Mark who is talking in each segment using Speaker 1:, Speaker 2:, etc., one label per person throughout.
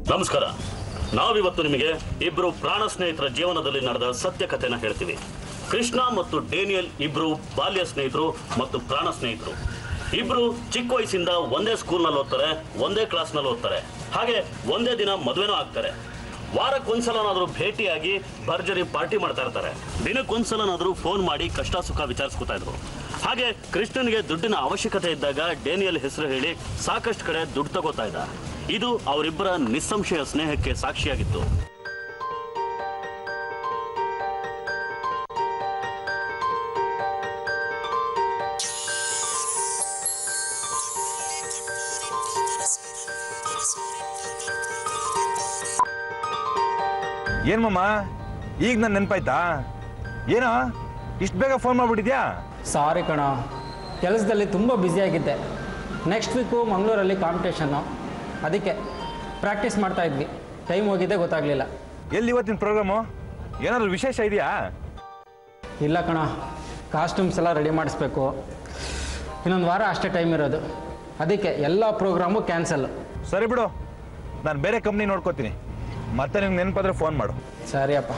Speaker 1: ನಮಸ್ಕಾರ ನಾವಿವತ್ತು ನಿಮಗೆ ಇಬ್ರು ಪ್ರಾಣ ಸ್ನೇಹಿತರ ಜೀವನದಲ್ಲಿ ನಡೆದ ಸತ್ಯ ಕಥೆನ ಹೇಳ್ತೀವಿ ಕೃಷ್ಣ ಮತ್ತು ಡೇನಿಯಲ್ ಇಬ್ರು ಬಾಲ್ಯ ಸ್ನೇಹಿತರು ಮತ್ತು ಪ್ರಾಣ ಸ್ನೇಹಿತರು ಇಬ್ರು ಚಿಕ್ಕ ವಯಸ್ಸಿಂದ ಒಂದೇ ಸ್ಕೂಲ್ನಲ್ಲಿ ಓದ್ತಾರೆ ಒಂದೇ ಕ್ಲಾಸ್ನಲ್ಲಿ ಓದ್ತಾರೆ ಹಾಗೆ ಒಂದೇ ದಿನ ಮದುವೆನೂ ಆಗ್ತಾರೆ ವಾರಕ್ಕೊಂದ್ಸಲನಾದ್ರೂ ಭೇಟಿಯಾಗಿ ಭರ್ಜರಿ ಪಾರ್ಟಿ ಮಾಡ್ತಾ ಇರ್ತಾರೆ ದಿನಕ್ಕೊಂದ್ಸಲನಾದ್ರೂ ಫೋನ್ ಮಾಡಿ ಕಷ್ಟ ಸುಖ ವಿಚಾರಿಸ್ಕೊತಾ ಇದ್ರು ಹಾಗೆ ಕೃಷ್ಣನ್ಗೆ ದುಡ್ಡಿನ ಅವಶ್ಯಕತೆ ಇದ್ದಾಗ ಡೇನಿಯಲ್ ಹೆಸರು ಹೇಳಿ ಸಾಕಷ್ಟು ಕಡೆ ದುಡ್ಡು ತಗೋತಾ ಇದ್ದ ಇದು ಅವರಿಬ್ಬರ ನಿಸ್ಸಂಶಯ ಸ್ನೇಹಕ್ಕೆ ಸಾಕ್ಷಿಯಾಗಿತ್ತು
Speaker 2: ಏನ್ ಮಮ್ಮ ಈಗ ನನ್ ನೆನ್ಪಾಯ್ತಾ ಏನೋ ಇಷ್ಟು ಬೇಗ ಫೋನ್ ಮಾಡ್ಬಿಟ್ಟಿದ್ಯಾ
Speaker 3: ಸಾರಿ ಕಣ ಕೆಲಸದಲ್ಲಿ ತುಂಬ ಬ್ಯುಸಿಯಾಗಿದ್ದೆ ನೆಕ್ಸ್ಟ್ ವೀಕು ಮಂಗಳೂರಲ್ಲಿ ಕಾಂಪಿಟೇಷನ್ನು ಅದಕ್ಕೆ ಪ್ರಾಕ್ಟೀಸ್ ಮಾಡ್ತಾ ಇದ್ವಿ ಟೈಮ್ ಹೋಗಿದ್ದೆ ಗೊತ್ತಾಗಲಿಲ್ಲ
Speaker 2: ಎಲ್ಲಿ ಇವತ್ತಿನ ಪ್ರೋಗ್ರಾಮು ಏನಾದ್ರು ವಿಶೇಷ ಇದೆಯಾ
Speaker 3: ಇಲ್ಲ ಕಣ ಕಾಸ್ಟ್ಯೂಮ್ಸ್ ಎಲ್ಲ ರೆಡಿ ಮಾಡಿಸ್ಬೇಕು ಇನ್ನೊಂದು ವಾರ ಅಷ್ಟೇ ಟೈಮ್ ಇರೋದು ಅದಕ್ಕೆ ಎಲ್ಲ ಪ್ರೋಗ್ರಾಮು ಕ್ಯಾನ್ಸಲ್
Speaker 2: ಸರಿ ಬಿಡು ನಾನು ಬೇರೆ ಕಂಪ್ನಿ ನೋಡ್ಕೋತೀನಿ ಮತ್ತೆ ನಿಮ್ಗೆ ನೆನಪಾದ್ರೆ ಫೋನ್ ಮಾಡು
Speaker 3: ಸರಿ ಅಪ್ಪ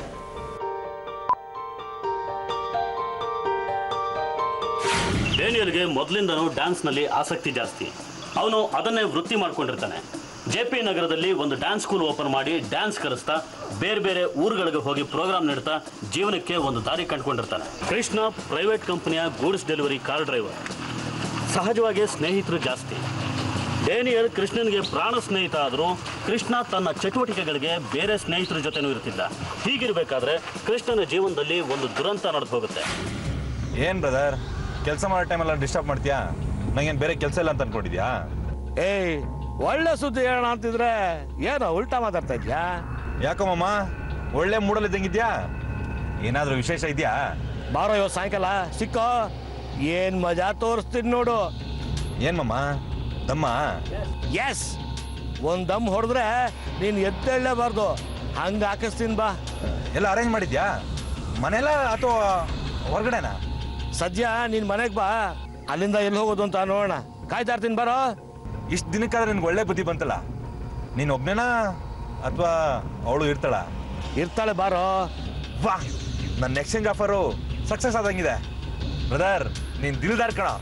Speaker 1: ಡೇನಿಯಲ್ಗೆ ಮೊದಲಿಂದನೂ ಡ್ಯಾನ್ಸ್ನಲ್ಲಿ ಆಸಕ್ತಿ ಜಾಸ್ತಿ ಅವನು ಅದನ್ನೇ ವೃತ್ತಿ ಮಾಡ್ಕೊಂಡಿರ್ತಾನೆ ಜೆ ಪಿ ನಗರದಲ್ಲಿ ಒಂದು ಡ್ಯಾನ್ಸ್ ಸ್ಕೂಲ್ ಓಪನ್ ಮಾಡಿ ಡ್ಯಾನ್ಸ್ ಕಲಿಸ್ತಾ ಬೇರೆ ಬೇರೆ ಊರುಗಳಿಗೆ ಹೋಗಿ ಪ್ರೋಗ್ರಾಮ್ ನೀಡ್ತಾ ಜೀವನಕ್ಕೆ ಒಂದು ದಾರಿ ಕಂಡುಕೊಂಡಿರ್ತಾನೆ ಕೃಷ್ಣ ಪ್ರೈವೇಟ್ ಕಂಪನಿಯ ಗೂಡ್ಸ್ ಡೆಲಿವರಿ ಕಾರ್ ಡ್ರೈವರ್ ಸಹಜವಾಗಿ ಸ್ನೇಹಿತರು ಜಾಸ್ತಿ ಡೇನಿಯಲ್ ಕೃಷ್ಣನ್ಗೆ ಪ್ರಾಣ ಸ್ನೇಹಿತ ಆದರೂ ಕೃಷ್ಣ ತನ್ನ ಚಟುವಟಿಕೆಗಳಿಗೆ ಬೇರೆ ಸ್ನೇಹಿತರ ಜೊತೆನೂ ಇರ್ತಿದ್ದ ಹೀಗಿರಬೇಕಾದ್ರೆ ಕೃಷ್ಣನ ಜೀವನದಲ್ಲಿ ಒಂದು ದುರಂತ ನಡೆದು ಹೋಗುತ್ತೆ
Speaker 2: ಏನ್ ಬ್ರದರ್ ಕೆಲಸ ಮಾಡೋ ಟೈಮೆಲ್ಲ ಡಿಸ್ಟರ್ಬ್ ಮಾಡ್ತೀಯಾ ನಂಗೇನು ಬೇರೆ ಕೆಲಸ ಇಲ್ಲ ಅಂತ ಅನ್ಕೊಂಡಿದ್ಯಾ
Speaker 4: ಏಯ್ ಒಳ್ಳೆ ಸುದ್ದಿ ಹೇಳೋಣ ಅಂತಿದ್ರೆ ಏನೋ ಉಲ್ಟಾ ಮಾತಾಡ್ತಾ ಇದ್ಯಾ
Speaker 2: ಯಾಕೋ ಮಮ್ಮ ಒಳ್ಳೆ ಮೂಡಲ್ ಇದ್ದಂಗಿದ್ಯಾ ಏನಾದ್ರೂ ವಿಶೇಷ ಇದೆಯಾ
Speaker 4: ಬಾರೋ ಇವತ್ತು ಸಾಯಂಕಾಲ ಸಿಕ್ಕೋ ಏನ್ ಮಜಾ ತೋರಿಸ್ತೀನಿ ನೋಡು
Speaker 2: ಏನ್ ಮಮ್ಮ ದಮ್ಮ
Speaker 4: ಎಸ್ ಒಂದ್ ದಮ್ ಹೊಡೆದ್ರೆ ನೀನ್ ಎದ್ದೇಳಲೇಬಾರ್ದು ಹಂಗ ಹಾಕಿಸ್ತೀನಿ ಬಾ
Speaker 2: ಎಲ್ಲ ಅರೇಂಜ್ ಮಾಡಿದ್ಯಾ ಮನೆಲ್ಲ ಅಥವಾ ಹೊರಗಡೆನಾ
Speaker 4: ಸದ್ಯ ನಿನ್ ಮನೆಗ್ ಬಾ ಅಲ್ಲಿಂದ ಎಲ್ಲಿ ಹೋಗೋದು ಅಂತ ನೋಡೋಣ ಕಾಯ್ತಾ ಇರ್ತೀನಿ ಬಾರೋ
Speaker 2: ಇಷ್ಟು ದಿನಕ್ಕಾದ್ರೆ ನಿನ್ಗೆ ಒಳ್ಳೆ ಬುದ್ಧಿ ಬಂತಲ್ಲ ನೀನು ಒಬ್ನೇನಾ ಅಥವಾ ಅವಳು ಇರ್ತಾಳ
Speaker 4: ಇರ್ತಾಳೆ ಬಾರೋ
Speaker 2: ವಾ ನನ್ನ ಎಕ್ಸ್ಚೇಂಜ್ ಆಫರು ಸಕ್ಸಸ್ ಆದಂಗಿದೆ ಬ್ರದರ್ ನೀನ್ ದಿಲ್ದಾರ್ ಕಣ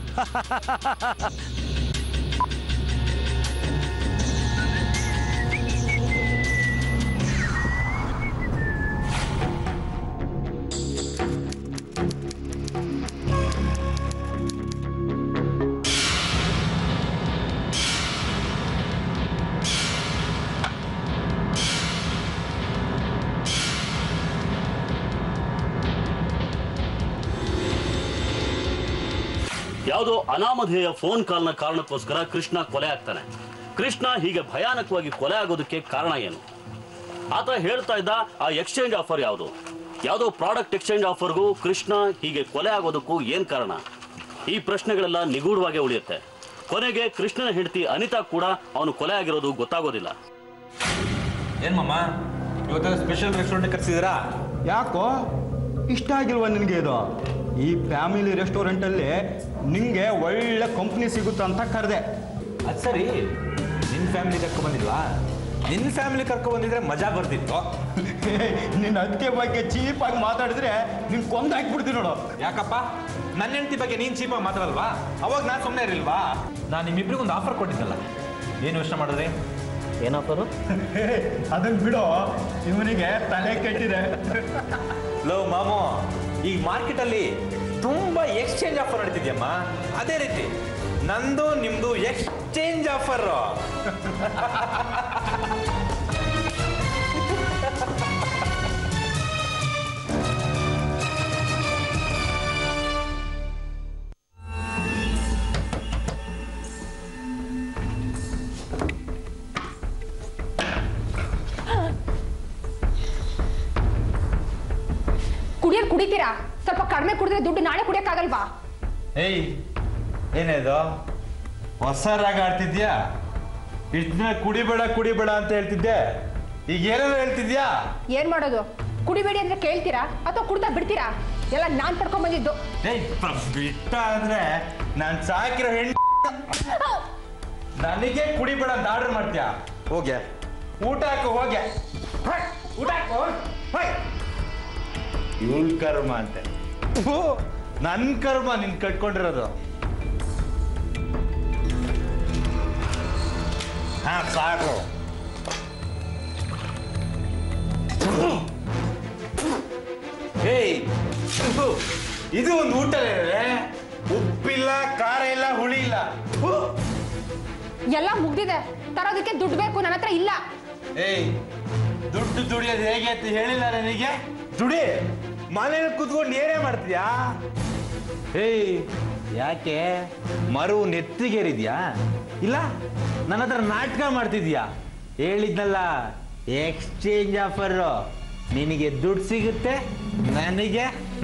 Speaker 1: ಯಾವುದೋ ಅನಾಮಧೇಯ ಫೋನ್ ಕಾಲ್ನ ಕಾರಣಕ್ಕೋಸ್ಕರ ಕೃಷ್ಣ ಕೊಲೆ ಆಗ್ತಾನೆ ಕೃಷ್ಣ ಹೀಗೆ ಭಯಾನಕವಾಗಿ ಕೊಲೆ ಆಗೋದಕ್ಕೆ ಕಾರಣ ಏನು ಆತ ಹೇಳ್ತಾ ಇದ್ದ ಆ ಎಕ್ಸ್ಚೇಂಜ್ ಆಫರ್ ಯಾವುದು ಯಾವುದೋ ಪ್ರಾಡಕ್ಟ್ ಎಕ್ಸ್ಚೇಂಜ್ ಆಫರ್ಗೂ ಕೃಷ್ಣ ಹೀಗೆ ಕೊಲೆ ಆಗೋದಕ್ಕೂ ಏನ್ ಕಾರಣ ಈ ಪ್ರಶ್ನೆಗಳೆಲ್ಲ ನಿಗೂಢವಾಗಿ ಉಳಿಯುತ್ತೆ ಕೊನೆಗೆ ಕೃಷ್ಣನ ಹೆಂಡತಿ ಅನಿತಾ ಕೂಡ ಅವನು ಕೊಲೆ ಆಗಿರೋದು ಗೊತ್ತಾಗೋದಿಲ್ಲ
Speaker 2: ಏನ್ ಮಮ್ಮ ಇವತ್ತು ಸ್ಪೆಷಲ್ ರೆಸ್ಟೋರೆಂಟ್ ಕರ್ಸಿದ್ದೀರಾ
Speaker 5: ಯಾಕೋ ಇಷ್ಟ ಆಗಿಲ್ವಾ ನಿನಗೆ ಇದು ಈ ಫ್ಯಾಮಿಲಿ ರೆಸ್ಟೋರೆಂಟಲ್ಲಿ ನಿಂಗೆ ಒಳ್ಳೆ ಕಂಪ್ನಿ ಸಿಗುತ್ತೆ ಅಂತ ಕರೆದೆ
Speaker 2: ಅದು ಸರಿ ನಿನ್ನ ಫ್ಯಾಮಿಲಿ ಕರ್ಕೊ ಬಂದಿಲ್ವಾ ನಿನ್ನ ಫ್ಯಾಮಿಲಿ ಕರ್ಕೊ ಬಂದಿದ್ರೆ ಮಜಾ ಬರ್ತಿತ್ತು
Speaker 5: ನಿನ್ನ ಅದಕ್ಕೆ ಬಗ್ಗೆ ಚೀಪಾಗಿ ಮಾತಾಡಿದ್ರೆ ನಿನ್ ಕೊಂದು ಹಾಕ್ಬಿಡ್ತೀನಿ ನೋಡು
Speaker 2: ಯಾಕಪ್ಪ ನನ್ನ ಹೆಂಡತಿ ಬಗ್ಗೆ ನೀನ್ ಚೀಪಾಗಿ ಮಾತಾಡಲ್ವಾ ಅವಾಗ ನಾನು ಸುಮ್ಮನೆ ಇರಲ್ವಾ ನಾನು ನಿಮ್ಮಿಬ್ರಿಗೆ ಒಂದು ಆಫರ್ ಕೊಟ್ಟಿದ್ದಲ್ಲ ಏನು ಯೋಚನೆ ಮಾಡಿದ್ರಿ
Speaker 1: ಏನ್ ಆಫರು
Speaker 5: ಅದನ್ನ ಬಿಡು ಇವನಿಗೆ ತಲೆ ಕೆಟ್ಟಿದೆ
Speaker 2: ಲೋ ಮಾಮು ಈಗ ಮಾರ್ಕೆಟಲ್ಲಿ ತುಂಬಾ ಎಕ್ಸ್ಚೇಂಜ್ ಆಫರ್ ನಡೀತಿದ್ಯಮ್ಮ ಅದೇ ರೀತಿ ನಂದು ನಿಮ್ದು ಎಕ್ಸ್ಚೇಂಜ್ ಆಫರ್
Speaker 6: ಕುಡಿಯೋದು ಕುಡಿತೀರಾ ಸ್ವಲ್ಪ ಕಡಿಮೆ ಕುಡಿದ್ರೆ ದುಡ್ಡು ನಾಳೆ ಕುಡಿಯಕ್ಕಾಗಲ್ವಾ
Speaker 2: ಏಯ್ ಏನೇದು ಹೊಸ ರಾಗ ಆಡ್ತಿದ್ಯಾ ಇಷ್ಟ ದಿನ ಕುಡಿಬೇಡ ಕುಡಿಬೇಡ ಅಂತ ಹೇಳ್ತಿದ್ದೆ ಈಗ ಏನೇನು ಹೇಳ್ತಿದ್ಯಾ
Speaker 6: ಏನ್ ಮಾಡೋದು ಕುಡಿಬೇಡಿ ಅಂದ್ರೆ ಕೇಳ್ತೀರಾ ಅಥವಾ ಕುಡ್ತಾ ಬಿಡ್ತೀರಾ ಎಲ್ಲ ನಾನ್ ಪಡ್ಕೊಂಡ್ ಬಂದಿದ್ದು
Speaker 2: ಏಯ್ ಪ- ಬಿಟ್ಟ ಅಂದ್ರೆ ನಾನ್ ಸಾಕಿರೋ ಹೆಣ್ಣು ನನಗೆ ಕುಡಿಬೇಡ ಅಂತ ಆರ್ಡರ್ ಮಾಡ್ತೀಯಾ ಹೋಗ್ಯ ಊಟ ಹಾಕು ಹೋಗೆ ಹೋಯ್, ಊಟ ಹಾಕು ಹೋಯ್ ಇವಳ ಕರ್ಮ ಅಂತೆ ಥು, ನನ್ ಕರ್ಮ ನಿನ್ ಕಟ್ಕೊಂಡಿರೋದು ಹಾ ಸಾಕು ಏಯ್ ಥು, ಇದು ಒಂದು ಊಟ ಉಪ್ಪಿಲ್ಲ ಖಾರ ಇಲ್ಲ ಹುಳಿ ಇಲ್ಲ ಥು.
Speaker 6: ಎಲ್ಲ ಮುಗ್ದಿದೆ ತರೋದಕ್ಕೆ ದುಡ್ಡು ಬೇಕು ನನ್ನ ಹತ್ರ ಇಲ್ಲ
Speaker 2: ಏಯ್ ದುಡ್ಡು ದುಡಿಯೋದು ಹೇಗೆ ಅಂತ ಹೇಳಿಲ್ಲ ನನಗೆ ದುಡಿ ಮನೇಲಿ ಕುತ್ಕೊಂಡು ಏನೇ ಮಾಡ್ತೀಯಾ ಏಯ್ ಯಾಕೆ ಮರು ನೆತ್ತಿಗೇರಿದ್ಯಾ ಇಲ್ಲ ನನ್ನ ಹತ್ರ ನಾಟಕ ಮಾಡ್ತಿದ್ಯಾ ಹೇಳಿದ್ನಲ್ಲ ಎಕ್ಸ್ಚೇಂಜ್ ಆಫರು ನಿನಗೆ ದುಡ್ಡು ಸಿಗುತ್ತೆ ನನಗೆ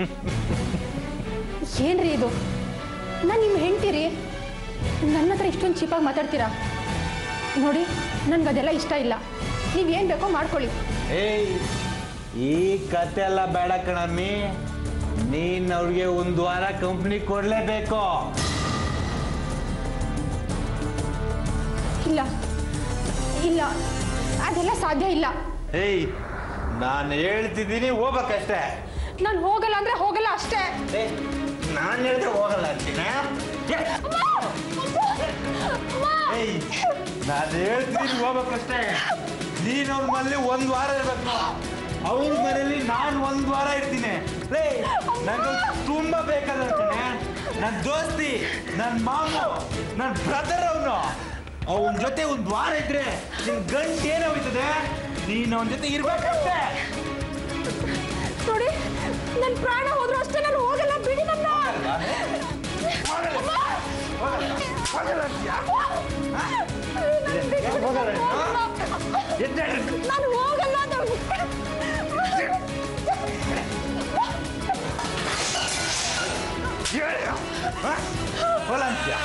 Speaker 6: ಏನ್ರಿ ಇದು ನಾನು ನಿಮ್ಮ ಹೆಂಡ್ತೀರಿ ನನ್ನ ಹತ್ರ ಇಷ್ಟೊಂದು ಚೀಪಾಗಿ ಮಾತಾಡ್ತೀರಾ ನೋಡಿ ನನ್ಗೆ ಅದೆಲ್ಲ ಇಷ್ಟ ಇಲ್ಲ ನೀವೇನು ಬೇಕೋ ಮಾಡ್ಕೊಳ್ಳಿ
Speaker 2: ಏಯ್ ಈ ಕತೆ ಎಲ್ಲ ಬೇಡ ಕಣಮ್ಮಿ ನೀನ್ ಅವ್ರಿಗೆ ಒಂದು ವಾರ ಕಂಪ್ನಿ ಕೊಡ್ಲೇಬೇಕು
Speaker 6: ಇಲ್ಲ ಇಲ್ಲ ಅದೆಲ್ಲ ಸಾಧ್ಯ ಇಲ್ಲ
Speaker 2: ಏಯ್ ನಾನು ಹೇಳ್ತಿದ್ದೀನಿ ಹೋಗ್ಬೇಕಷ್ಟೇ
Speaker 6: ನಾನು ಹೋಗಲ್ಲ ಅಂದ್ರೆ ಹೋಗಲ್ಲ ಅಷ್ಟೇ
Speaker 2: ನಾನು ಹೇಳಿದ್ರೆ ಹೋಗಲ್ಲ ಅಂತೀನ ಏಯ್ ನಾನು ಹೇಳ್ತಿದ್ದೀನಿ ಹೋಗ್ಬೇಕಷ್ಟೇ ನೀನ್ ಅವ್ರ ಮನೇಲಿ ಒಂದ್ ವಾರ ಇರ್ಬೇಕು ಅವ್ರ ಮನೇಲಿ ನಾನು ಒಂದ್ ವಾರ ಇರ್ತೀನಿ ಲೇ ನಂಗೆ ತುಂಬಾ ಬೇಕಾದ ನನ್ನ ದೋಸ್ತಿ ನನ್ನ ಮಾಮು ನನ್ನ ಬ್ರದರ್ ಅವನು ಅವನ ಜೊತೆ ಒಂದ್ ವಾರ ಇದ್ರೆ ನಿನ್ ಗಂಟು ಏನಾಗ್ತದೆ ನೀನ್ ಅವನ ಜೊತೆ ಇರ್ಬೇಕಷ್ಟೇ
Speaker 6: ನೋಡಿ ನನ್ನ ಪ್ರಾಣ ಹೋದ್ರು ಅಷ್ಟೇ ನಾನು ಹೋಗಲ್ಲ ಬಿಡಿ ನನ್ನ
Speaker 2: ಹೋಗಲ್ಲ ನೀನು? ಎದ್ದೇಳು.
Speaker 6: ನಾನು ಹೋಗಲ್ಲ ನಾನು
Speaker 2: ಹೋಗಲ್ಲ ಅಂತ್ಯ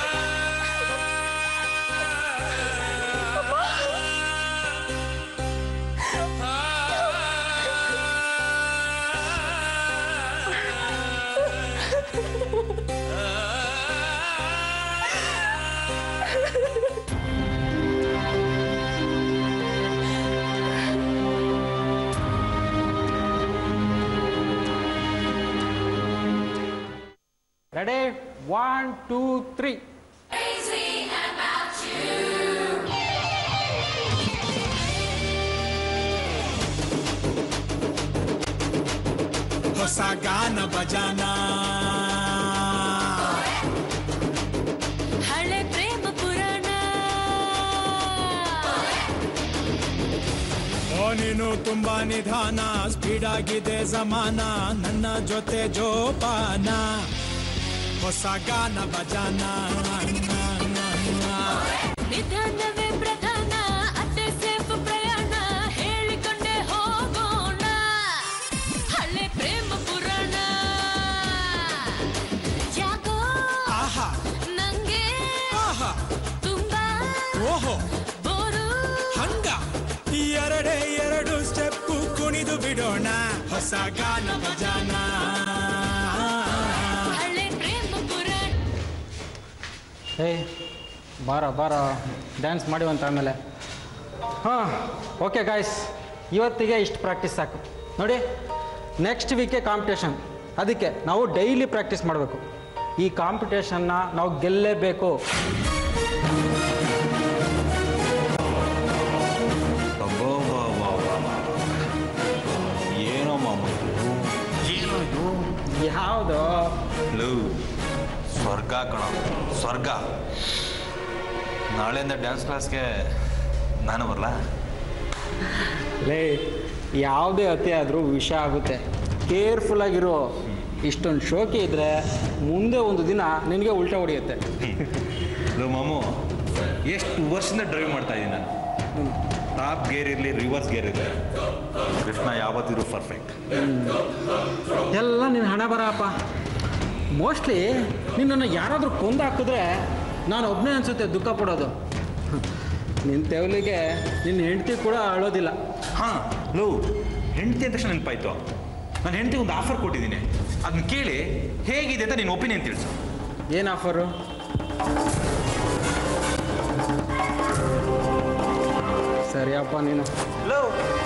Speaker 3: ರೆಡಿ ಒನ್ ಟೂ ತ್ರೀ
Speaker 7: ಹೊಸ ಗಾನ ಬಜಾನ
Speaker 8: ಹಳೆ ಪ್ರೇಮ ಪುರಾಣ
Speaker 7: ಓ ನೀನು ತುಂಬಾ ನಿಧಾನ ಸ್ಪೀಡ್ ಆಗಿದೆ ಜಮಾನ ನನ್ನ ಜೊತೆ ಜೋಪಾನ ಹೊಸ ಗಾನ ಬಜಾನ
Speaker 8: ನಿಧಾನವೇ ಪ್ರಧಾನ ಅತ್ತೆ ಸೇಫ್ ಪ್ರಯಾಣ ಹೇಳಿಕೊಂಡೆ ಹೋಗೋಣ ಹಳೆ ಪ್ರೇಮ ಪುರಾಣ ಯಾಕೋ
Speaker 7: ಆಹಾ
Speaker 8: ನಂಗೆ
Speaker 7: ಆಹಾ
Speaker 8: ತುಂಬಾ
Speaker 7: ಓಹೋ
Speaker 8: ಬೋರು
Speaker 7: ಹಂಗ ಎರಡೇ ಎರಡು ಸ್ಟೆಪ್ಪು ಕುಣಿದು ಬಿಡೋಣ ಹೊಸ ಗಾನ ಬಜಾನ
Speaker 8: ಹಳೆ ಪ್ರೇಮ ಪುರಾಣ
Speaker 3: ಏಯ್ ಬಾರ ಬಾರ ಡ್ಯಾನ್ಸ್ ಮಾಡಿವಂತ ಆಮೇಲೆ ಹಾಂ ಓಕೆ ಗಾಯ್ಸ್ ಇವತ್ತಿಗೆ ಇಷ್ಟು ಪ್ರಾಕ್ಟೀಸ್ ಸಾಕು ನೋಡಿ ನೆಕ್ಸ್ಟ್ ವೀಕೆ ಕಾಂಪಿಟೇಷನ್ ಅದಕ್ಕೆ ನಾವು ಡೈಲಿ ಪ್ರಾಕ್ಟೀಸ್ ಮಾಡಬೇಕು ಈ ಕಾಂಪಿಟೇಷನ್ನ ನಾವು ಗೆಲ್ಲೇಬೇಕು
Speaker 2: ಏನೋ ಮಾಮ ಏನೋ ಇದು
Speaker 3: ಯಾವುದು
Speaker 2: ಲವ್ ಸ್ವರ್ಗ ಕಣ ಸ್ವರ್ಗ ನಾಳೆಯಿಂದ ಡ್ಯಾನ್ಸ್ ಕ್ಲಾಸ್ಗೆ ನಾನು ಬರಲಾ
Speaker 3: ಲೇ ಯಾವುದೇ ಅತಿ ಆದರೂ ವಿಷ ಆಗುತ್ತೆ ಕೇರ್ಫುಲ್ಲಾಗಿರೋ ಇಷ್ಟೊಂದು ಶೋಕಿ ಇದ್ದರೆ ಮುಂದೆ ಒಂದು ದಿನ ನಿನಗೆ ಉಲ್ಟಾ ಹೊಡೆಯುತ್ತೆ
Speaker 2: ಲೋ ಮಾಮು ಎಷ್ಟು ವರ್ಷದಿಂದ ಡ್ರೈವ್ ಮಾಡ್ತಾ ಇದ್ದೀನಿ ನಾನು ಟಾಪ್ ಗೇರ್ ಇರಲಿ ರಿವರ್ಸ್ ಗೇರ್ ಇರಲಿ ಕೃಷ್ಣ ಯಾವತ್ತಿದ್ರು ಪರ್ಫೆಕ್ಟ್
Speaker 3: ಎಲ್ಲ ನಿನ್ನ ಹಣ ಬರಪ್ಪ ಮೋಸ್ಟ್ಲಿ ನಿನ್ನನ್ನು ಯಾರಾದರೂ ಕೊಂದು ಹಾಕಿದ್ರೆ ನಾನು ಒಬ್ಬನೇ ಅನಿಸುತ್ತೆ ದುಃಖ ಪಡೋದು ನಿನ್ನ ತೆವಲಿಗೆ ನಿನ್ನ ಹೆಂಡತಿ ಕೂಡ ಅಳೋದಿಲ್ಲ
Speaker 2: ಹಾಂ ಲೋ ಹೆಂಡತಿ ಅಂತ ತಕ್ಷಣ ನೆನಪಾಯ್ತು ನಾನು ಹೆಂಡತಿ ಒಂದು ಆಫರ್ ಕೊಟ್ಟಿದ್ದೀನಿ ಅದನ್ನ ಕೇಳಿ ಹೇಗಿದೆ ಅಂತ ನಿನ್ನ ಒಪಿನಿಯನ್ ತಿಳಿಸು
Speaker 3: ಏನು ಆಫರು ಸರಿಯಪ್ಪ ನೀನು
Speaker 2: ಲೋ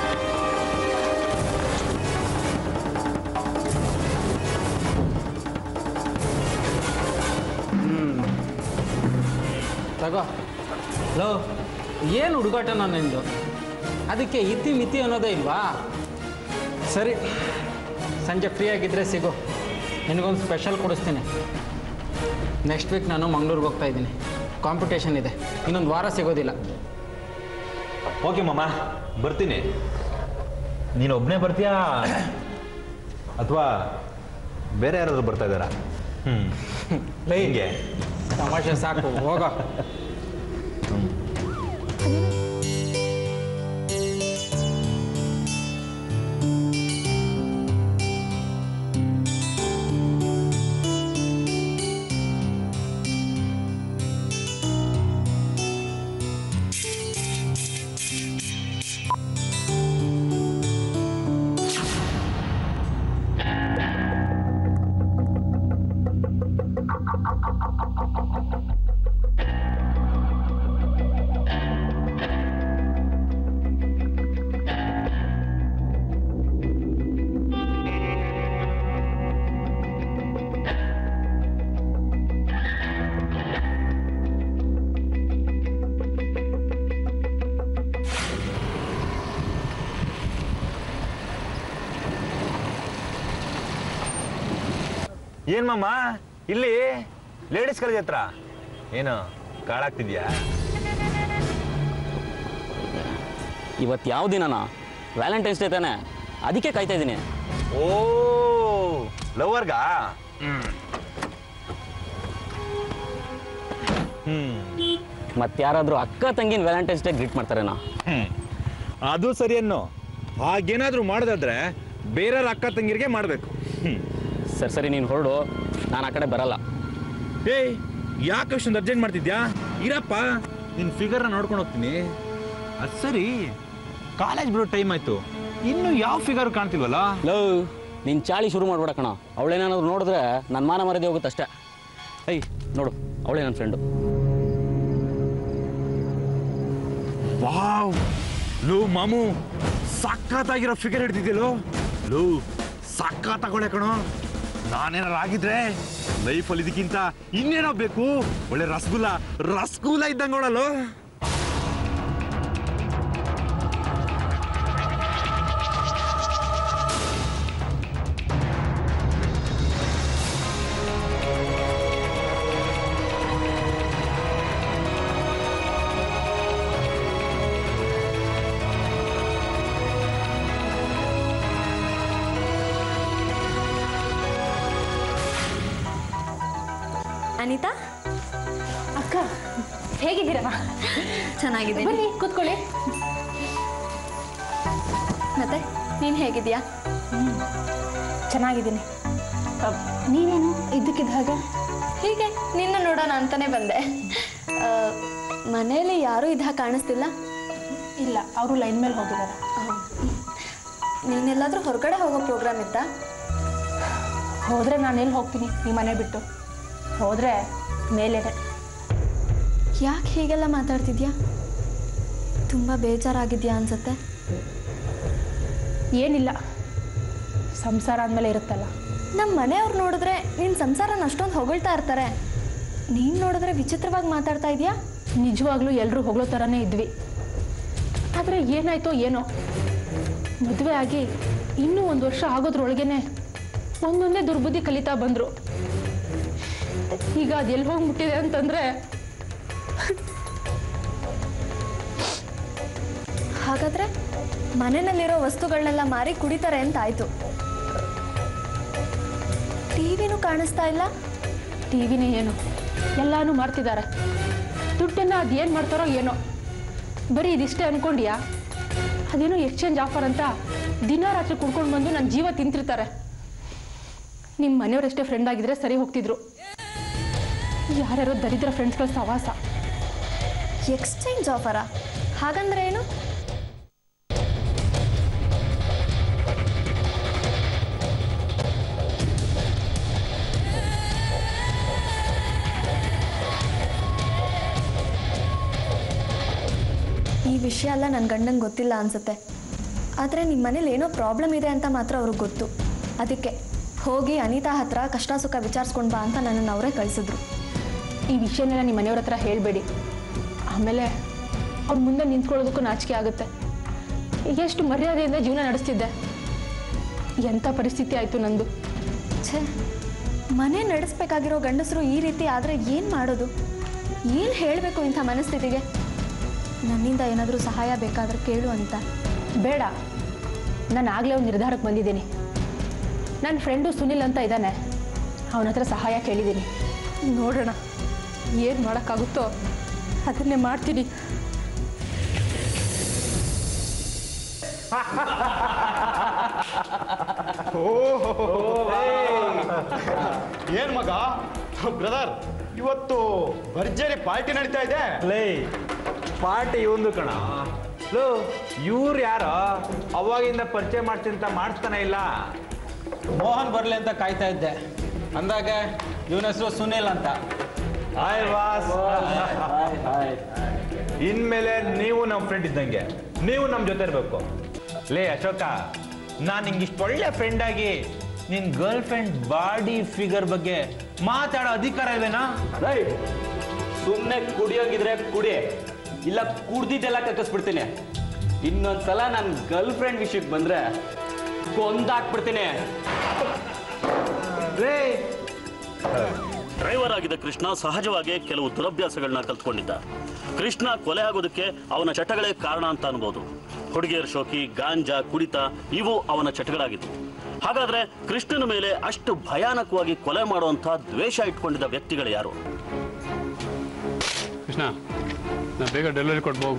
Speaker 3: ತಗೋ ಲೋ ಏನು ಹುಡುಗಾಟ ನಿಂದು ಅದಕ್ಕೆ ಇತಿ ಮಿತಿ ಅನ್ನೋದೇ ಇಲ್ವಾ ಸರಿ ಸಂಜೆ ಫ್ರೀ ಆಗಿದ್ದರೆ ಸಿಗು ನಿನಗೊಂದು ಸ್ಪೆಷಲ್ ಕೊಡಿಸ್ತೀನಿ ನೆಕ್ಸ್ಟ್ ವೀಕ್ ನಾನು ಮಂಗ್ಳೂರಿಗೆ ಹೋಗ್ತಾ ಇದ್ದೀನಿ ಕಾಂಪಿಟೇಷನ್ ಇದೆ ಇನ್ನೊಂದು ವಾರ ಸಿಗೋದಿಲ್ಲ
Speaker 2: ಓಕೆ ಮಾಮ ಬರ್ತೀನಿ ನೀನು ಒಬ್ಬನೇ ಬರ್ತೀಯಾ ಅಥವಾ ಬೇರೆ ಯಾರಾದ್ರೂ ಬರ್ತಾ ಇದ್ದಾರಾ ಹ್ಮ್ ಹಿಂಗೆ
Speaker 3: ತಮಾಷೆ ಸಾಕು ಹೋಗೋ
Speaker 2: ಏನ್ ಮಾಮ ಇಲ್ಲಿ ಲೇಡೀಸ್ ಕಾಲೇಜ್ ಹತ್ರ ಏನು ಕಾಳಾಗ್ತಿದ್ಯಾ
Speaker 1: ಇವತ್ತು ಯಾವ ದಿನನಾ ವ್ಯಾಲೆಂಟೈನ್ಸ್ ಡೇ ತಾನೆ ಅದಕ್ಕೆ ಕಾಯ್ತಾ ಇದ್ದೀನಿ
Speaker 2: ಓ ಲವರ್ಗಾ ಹ್ಮ್
Speaker 1: ಮತ್ತೆ ಯಾರಾದರೂ ಅಕ್ಕ ತಂಗಿನ ವ್ಯಾಲೆಂಟೈನ್ಸ್ ಡೇ ಗ್ರೀಟ್ ಮಾಡ್ತಾರೇನಾ
Speaker 2: ಹ್ಮ್ ಅದು ಸರಿ ಅನ್ನೋ ಹಾಗೇನಾದ್ರೂ ಮಾಡೋದಾದ್ರೆ ಬೇರೆಯವ್ರ ಅಕ್ಕ ತಂಗಿರಿಗೆ ಮಾಡಬೇಕು ಹ್ಮ್
Speaker 1: ಸರಿ ಸರಿ ನೀನು ಹೊರಡು ನಾನು ಆ ಕಡೆ ಬರಲ್ಲ
Speaker 2: ಏಯ್ ಯಾಕೆ ಅಷ್ಟೊಂದು ಅರ್ಜೆಂಟ್ ಮಾಡ್ತಿದ್ಯಾ ಇರಪ್ಪ ನಿನ್ನ ಫಿಗರ್ನ ನೋಡ್ಕೊಂಡು ಹೋಗ್ತೀನಿ ಅದು ಸರಿ ಕಾಲೇಜ್ ಬಿಡೋ ಟೈಮ್ ಆಯ್ತು ಇನ್ನು ಯಾವ ಫಿಗರ್ ಕಾಣ್ತಿಲ್ವಲ್ಲ
Speaker 1: ಲವ್ ನೀನು ಚಾಳಿ ಶುರು ಮಾಡ್ಬೇಡ ಕಣ ಅವಳೇನಾದ್ರು ನೋಡಿದ್ರೆ ನನ್ನ ಮಾನ ಮರದಿ ಹೋಗುತ್ತೆ ಅಷ್ಟೇ ಐ ನೋಡು ಅವಳೇ ನನ್ನ ಫ್ರೆಂಡು
Speaker 2: ವಾವ್ ಲೋ ಮಾಮು ಸಖತ್ತಾಗಿರೋ ಫಿಗರ್ ಹಿಡ್ದಿದ್ಯಲ್ಲೋ ಲೋ ಸಖತ್ ತಗೊಳ್ಳೆ ಕಣೋ ನಾನೇನಾರು ಆಗಿದ್ರೆ ಲೈಫಲ್ಲಿ ಇದಕ್ಕಿಂತ ಇನ್ನೇನೋ ಬೇಕು ಒಳ್ಳೆ ರಸಗುಲ್ಲ ರಸಗುಲ್ಲ ಇದ್ದಂಗೆ ನೋಡಲ್ಲೋ
Speaker 9: ಅನಿತಾ
Speaker 6: ಅಕ್ಕ ಹೇಗಿದ್ದೀರಾ
Speaker 9: ಚೆನ್ನಾಗಿದ್ದೀನಿ
Speaker 6: ಬನ್ನಿ ಕೂತ್ಕೊಳ್ಳಿ
Speaker 9: ಮತ್ತೆ ನೀನು ಹೇಗಿದ್ಯಾ
Speaker 6: ಚೆನ್ನಾಗಿದ್ದೀನಿ ಅಹ್, ನೀನೇನು ಇದ್ದಕ್ಕಿದ್ದ ಹಾಗೆ
Speaker 9: ಹೀಗೆ ನಿನ್ನ ನೋಡೋಣ ಅಂತಾನೆ ಬಂದೆ ಆ, ಮನೆಯಲ್ಲಿ ಯಾರೂ ಇದ್ದ ಹಾಗೆ ಕಾಣಿಸ್ತಿಲ್ಲ
Speaker 6: ಇಲ್ಲ ಅವರು ಲೈನ್ ಮೇಲೆ ಹೋಗಿದ್ದಾರೆ
Speaker 9: ನೀನೆಲ್ಲಾದ್ರೂ ಹೊರಗಡೆ ಹೋಗೋ ಪ್ರೋಗ್ರಾಮ್ ಇತ್ತಾ
Speaker 6: ಹೋದರೆ ನಾನು ಎಲ್ಲಿ ಹೋಗ್ತೀನಿ ಈ ಮನೆ ಬಿಟ್ಟು ಹೋದರೆ ಮೇಲೇನೆ
Speaker 9: ಯಾಕೆ ಹೀಗೆಲ್ಲ ಮಾತಾಡ್ತಿದ್ಯಾ ತುಂಬ ಬೇಜಾರಾಗಿದ್ಯಾ ಅನ್ಸತ್ತೆ
Speaker 6: ಏನಿಲ್ಲ ಸಂಸಾರ ಅಂದಮೇಲೆ ಇರುತ್ತಲ್ಲ
Speaker 9: ನಮ್ಮ ಮನೆಯವ್ರು ನೋಡಿದ್ರೆ ನಿನ್ನ ಸಂಸಾರನ ಅಷ್ಟೊಂದು ಹೊಗಳ್ತಾ ಇರ್ತಾರೆ ನೀನು ನೋಡಿದ್ರೆ ವಿಚಿತ್ರವಾಗಿ ಮಾತಾಡ್ತಾ ಇದೆಯಾ
Speaker 6: ನಿಜವಾಗ್ಲೂ ಎಲ್ಲರೂ ಹೊಗಳೋ ಥರನೇ ಇದ್ವಿ ಆದರೆ ಏನಾಯ್ತೋ ಏನೋ ಮದುವೆ ಆಗಿ ಇನ್ನೂ ಒಂದು ವರ್ಷ ಆಗೋದ್ರೊಳಗೇನೆ ಒಂದೊಂದೇ ದುರ್ಬುದ್ಧಿ ಕಲಿತಾ ಬಂದರು ಈಗ ಅದು ಎಲ್ಲಿ ಹೋಗ್ಬಿಟ್ಟಿದೆ ಅಂತಂದರೆ
Speaker 9: ಹಾಗಾದ್ರೆ ಮನೆಯಲ್ಲಿರೋ ವಸ್ತುಗಳನ್ನೆಲ್ಲ ಮಾರಿ ಕುಡಿತಾರೆ ಅಂತ ಆಯ್ತು ಟಿವಿನೂ ಕಾಣಿಸ್ತಾ ಇಲ್ಲ
Speaker 6: ಟಿ ವಿನೇ ಏನು ಎಲ್ಲಾನು ಮಾಡ್ತಿದ್ದಾರೆ ದುಡ್ಡನ್ನು ಅದು ಏನು ಮಾಡ್ತಾರೋ ಏನೋ ಬರೀ ಇದಿಷ್ಟೇ ಅನ್ಕೊಂಡ್ಯಾ ಅದೇನೋ ಎಕ್ಸ್ಚೇಂಜ್ ಆಫರ್ ಅಂತ ದಿನ ರಾತ್ರಿ ಕುಡ್ಕೊಂಡು ಬಂದು ನನ್ನ ಜೀವ ತಿಂತಿರ್ತಾರೆ ನಿಮ್ಮ ಮನೆಯವರಷ್ಟೇ ಫ್ರೆಂಡ್ ಆಗಿದ್ರೆ ಸರಿ ಹೋಗ್ತಿದ್ರು ಯಾರ್ಯಾರೋ ದರಿದ್ರ ಫ್ರೆಂಡ್ಸ್ಗಳ ಸವಾಸ
Speaker 9: ಎಕ್ಸ್ಚೇಂಜ್ ಆಫರಾ ಹಾಗಂದ್ರೆ ಏನು ಈ ವಿಷಯ ಎಲ್ಲ ನನ್ನ ಗಂಡಂಗೆ ಗೊತ್ತಿಲ್ಲ ಅನ್ಸುತ್ತೆ ಆದರೆ ನಿಮ್ಮ ಮನೇಲಿ ಏನೋ ಪ್ರಾಬ್ಲಮ್ ಇದೆ ಅಂತ ಮಾತ್ರ ಅವ್ರಿಗೆ ಗೊತ್ತು ಅದಕ್ಕೆ ಹೋಗಿ ಅನಿತಾ ಹತ್ರ ಕಷ್ಟ ಸುಖ ವಿಚಾರಿಸ್ಕೊಂಡು ಬಾ ಅಂತ ನನ್ನನ್ನು ಅವರೇ ಕಳಿಸಿದ್ರು
Speaker 6: ಈ ವಿಷಯನೆಲ್ಲ ನಿಮ್ಮ ಮನೆಯವ್ರ ಹತ್ರ ಹೇಳಬೇಡಿ ಆಮೇಲೆ ಅವ್ರ ಮುಂದೆ ನಿಂತ್ಕೊಳ್ಳೋದಕ್ಕೂ ನಾಚಿಕೆ ಆಗುತ್ತೆ ಎಷ್ಟು ಮರ್ಯಾದೆಯಿಂದ ಜೀವನ ನಡೆಸ್ತಿದ್ದೆ ಎಂಥ ಪರಿಸ್ಥಿತಿ ಆಯಿತು ನಂದು
Speaker 9: ಛೇ ಮನೆ ನಡೆಸ್ಬೇಕಾಗಿರೋ ಗಂಡಸರು ಈ ರೀತಿ ಆದರೆ ಏನು ಮಾಡೋದು ಏನು ಹೇಳಬೇಕು ಇಂಥ ಮನಸ್ಥಿತಿಗೆ ನನ್ನಿಂದ ಏನಾದರೂ ಸಹಾಯ ಬೇಕಾದ್ರೆ ಕೇಳು ಅಂತ
Speaker 6: ಬೇಡ ನಾನು ಆಗಲೇ ಒಂದು ನಿರ್ಧಾರಕ್ಕೆ ಬಂದಿದ್ದೀನಿ ನನ್ನ ಫ್ರೆಂಡು ಸುನಿಲ್ ಅಂತ ಇದ್ದಾನೆ ಅವನ ಹತ್ರ ಸಹಾಯ ಕೇಳಿದ್ದೀನಿ ನೋಡೋಣ ಏನು ಮಾಡೋಕ್ಕಾಗುತ್ತೋ ಅದನ್ನೇ ಮಾಡ್ತೀನಿ
Speaker 5: ಏನ್ ಮಗ ಬ್ರದರ್ ಇವತ್ತು ಭರ್ಜರಿ ಪಾರ್ಟಿ ನಡೀತಾ ಇದೆ
Speaker 2: ಲೇ ಪಾರ್ಟಿ ಇವಂದು ಕಣ ಲೋ ಇವ್ರು ಯಾರೋ ಅವಾಗಿಂದ ಪರಿಚಯ ಮಾಡ್ತೀನಿ ಅಂತ ಮಾಡಿಸ್ತಾನೆ ಇಲ್ಲ
Speaker 3: ಮೋಹನ್ ಬರಲಿ ಅಂತ ಕಾಯ್ತಾ ಇದ್ದೆ ಅಂದಾಗ ಇವನ ಹೆಸರು ಸುನಿಲ್ ಅಂತ
Speaker 2: ಹಾಯ್ ವಾಸ್ ಇನ್ಮೇಲೆ ನೀವು ನಮ್ಮ ಫ್ರೆಂಡ್ ಇದ್ದಂಗೆ ನೀವು ನಮ್ಮ ಜೊತೆ ಇರಬೇಕು ಲೇ ಅಶೋಕ ನಾನು ನಿಂಗೆ ಇಷ್ಟು ಒಳ್ಳೆ ಫ್ರೆಂಡ್ ಆಗಿ ನಿನ್ ಗರ್ಲ್ ಫ್ರೆಂಡ್ ಬಾಡಿ ಫಿಗರ್ ಬಗ್ಗೆ ಮಾತಾಡೋ ಅಧಿಕಾರ ಇಲ್ವೇನಾ
Speaker 10: ಸುಮ್ಮನೆ ಕುಡಿಯೋಗಿದ್ರೆ ಕುಡಿ ಇಲ್ಲ ಕುಡ್ದಿದ್ದೆಲ್ಲ ಕಕ್ಕಿಸ್ಬಿಡ್ತೀನಿ ಇನ್ನೊಂದ್ಸಲ ನನ್ನ ಗರ್ಲ್ ಫ್ರೆಂಡ್ ವಿಷಯಕ್ಕೆ ಬಂದ್ರೆ ಕೊಂದಾಕ್ಬಿಡ್ತೀನಿ
Speaker 2: ರೇ
Speaker 1: ಡ್ರೈವರ್ ಆಗಿದ್ದ ಕೃಷ್ಣ ಸಹಜವಾಗಿ ಕೆಲವು ದುರಭ್ಯಾಸಗಳನ್ನ ಕಲ್ತ್ಕೊಂಡಿದ್ದ ಕೃಷ್ಣ ಕೊಲೆ ಆಗೋದಕ್ಕೆ ಅವನ ಚಟಗಳೇ ಕಾರಣ ಅಂತ ಅನ್ಬೋದು ಹುಡುಗಿಯರ ಶೋಕಿ ಗಾಂಜಾ ಕುಡಿತ ಇವು ಅವನ ಚಟಗಳಾಗಿದ್ವು ಹಾಗಾದ್ರೆ ಕೃಷ್ಣನ ಮೇಲೆ ಅಷ್ಟು ಭಯಾನಕವಾಗಿ ಕೊಲೆ ಮಾಡುವಂತ ದ್ವೇಷ ಇಟ್ಕೊಂಡಿದ್ದ ವ್ಯಕ್ತಿಗಳು ಯಾರು
Speaker 11: ಕೃಷ್ಣ ನಾ ಬೇಗ ಡೆಲಿವರಿ ಕೊಟ್ಟು ಹೋಗು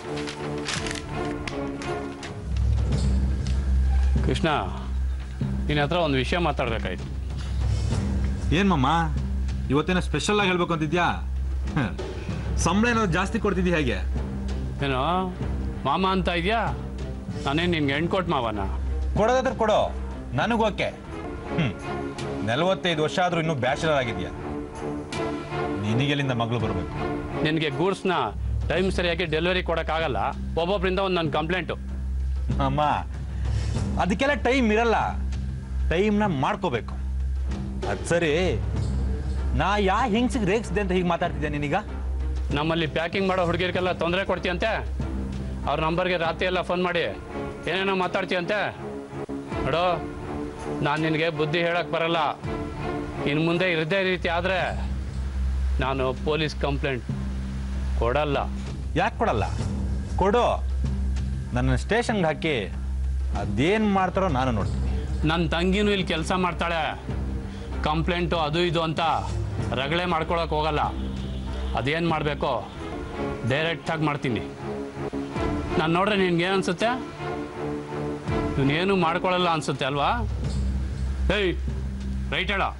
Speaker 11: ಕೃಷ್ಣ ನಿನ್ನ ಹತ್ರ ಒಂದು ವಿಷಯ ಮಾತಾಡ್ಬೇಕಾಯ್ತು
Speaker 2: ಏನ್ ಮಮ್ಮ ಇವತ್ತೇನೋ ಸ್ಪೆಷಲ್ ಆಗಿ ಹೇಳ್ಬೇಕು ಅಂತಿದ್ಯಾ ಹ. ಸಂಬಳ ಏನಾದ್ರು ಜಾಸ್ತಿ ಕೊಡ್ತಿದ್ದಿ ಹೇಗೆ
Speaker 11: ಏನೋ ಮಾಮ ಅಂತ ಇದೆಯಾ ನಾನೇನು ನಿನ್ಗೆ ಹೆಣ್ಣು ಕೊಟ್ಟು ಮಾವನ
Speaker 2: ಕೊಡೋದಾದ್ರೆ ಕೊಡೋ ನನಗೂ ಓಕೆ ಹ್ಮ್ ನಲವತ್ತೈದು ವರ್ಷ ಆದ್ರೂ ಇನ್ನೂ ಬ್ಯಾಚಲರ್ ಆಗಿದ್ಯಾ ನಿನಗೆಲ್ಲಿಂದ ಮಗಳು ಬರಬೇಕು
Speaker 11: ನಿನಗೆ ಗೂಡ್ಸ್ನ ಟೈಮ್ ಸರಿಯಾಗಿ ಡೆಲಿವರಿ ಕೊಡೋಕ್ಕಾಗಲ್ಲ ಒಬ್ಬೊಬ್ಬರಿಂದ ಒಂದು ನನ್ನ ಕಂಪ್ಲೇಂಟು
Speaker 2: ಅಮ್ಮ ಅದಕ್ಕೆಲ್ಲ ಟೈಮ್ ಇರಲ್ಲ ಟೈಮ್ನ ಮಾಡ್ಕೋಬೇಕು ಅದು ಸರಿ ನಾ ಯಾ ಹೆಂಗ್ಸಿಗೆ ರೇಗಿಸಿದೆ ಅಂತ ಹೀಗೆ ಮಾತಾಡ್ತಿದ್ದೆ ನಿನೀಗ
Speaker 11: ನಮ್ಮಲ್ಲಿ ಪ್ಯಾಕಿಂಗ್ ಮಾಡೋ ಹುಡುಗಿರಿಗೆಲ್ಲ ತೊಂದರೆ ಕೊಡ್ತೀಯಂತೆ ಅವ್ರ ನಂಬರ್ಗೆ ರಾತ್ರಿ ಎಲ್ಲ ಫೋನ್ ಮಾಡಿ ಏನೇನೋ ಮಾತಾಡ್ತೀಯಂತೆ ನೋಡೋ ನಾನು ನಿನಗೆ ಬುದ್ಧಿ ಹೇಳಕ್ಕೆ ಬರಲ್ಲ ಇನ್ನು ಮುಂದೆ ಇರದೇ ರೀತಿ ಆದರೆ ನಾನು ಪೊಲೀಸ್ ಕಂಪ್ಲೇಂಟ್ ಕೊಡಲ್ಲ
Speaker 2: ಯಾಕೆ ಕೊಡಲ್ಲ ಕೊಡು ನನ್ನ ಸ್ಟೇಷನ್ಗೆ ಹಾಕಿ ಅದೇನು ಮಾಡ್ತಾರೋ ನಾನು ನೋಡ್ತೀನಿ
Speaker 11: ನನ್ನ ತಂಗಿನೂ ಇಲ್ಲಿ ಕೆಲಸ ಮಾಡ್ತಾಳೆ ಕಂಪ್ಲೇಂಟು ಅದು ಇದು ಅಂತ ರಗಳೆ ಮಾಡ್ಕೊಳಕ್ಕೆ ಹೋಗಲ್ಲ ಅದೇನು ಮಾಡಬೇಕೋ ಡೈರೆಕ್ಟಾಗಿ ಮಾಡ್ತೀನಿ ನಾನು ನೋಡ್ರೆ ನಿನ್ಗೇನು ಅನ್ಸುತ್ತೆ ಇವನೇನು ಮಾಡ್ಕೊಳ್ಳಲ್ಲ ಅನ್ಸುತ್ತೆ ಅಲ್ವಾ ಏಯ್ ರೈಟ್ ಹೇಳ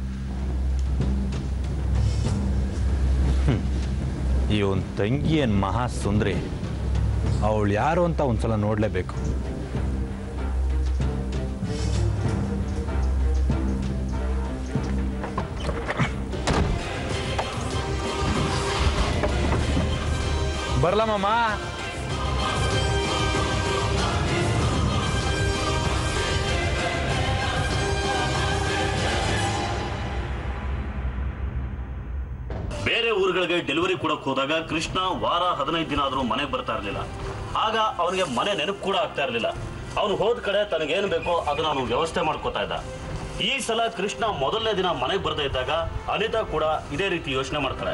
Speaker 2: ಇವನ್ ತಂಗಿ ಏನು ಮಹಾ ಸುಂದ್ರಿ ಅವಳು ಯಾರು ಅಂತ ಒಂದ್ಸಲ ನೋಡಲೇಬೇಕು ಬರ್ಲಮ್ಮಮ್ಮ
Speaker 1: ಬೇರೆ ಊರುಗಳಿಗೆ ಡೆಲಿವರಿ ಕೊಡಕ್ ಹೋದಾಗ ಕೃಷ್ಣ ವಾರ ಹದಿನೈದು ದಿನ ಆದ್ರೂ ಮನೆಗೆ ಬರ್ತಾ ಇರಲಿಲ್ಲ ಆಗ ಅವನಿಗೆ ಮನೆ ನೆನಪು ಕೂಡ ಆಗ್ತಾ ಇರಲಿಲ್ಲ ಅವನು ಹೋದ ಕಡೆ ತನಗೇನು ಬೇಕೋ ಅದನ್ನ ಅವನು ವ್ಯವಸ್ಥೆ ಮಾಡ್ಕೋತಾ ಇದ್ದ ಈ ಸಲ ಕೃಷ್ಣ ಮೊದಲನೇ ದಿನ ಮನೆಗೆ ಬರ್ದೇ ಇದ್ದಾಗ ಅನಿತಾ ಕೂಡ ಇದೇ ರೀತಿ ಯೋಚನೆ ಮಾಡ್ತಾಳೆ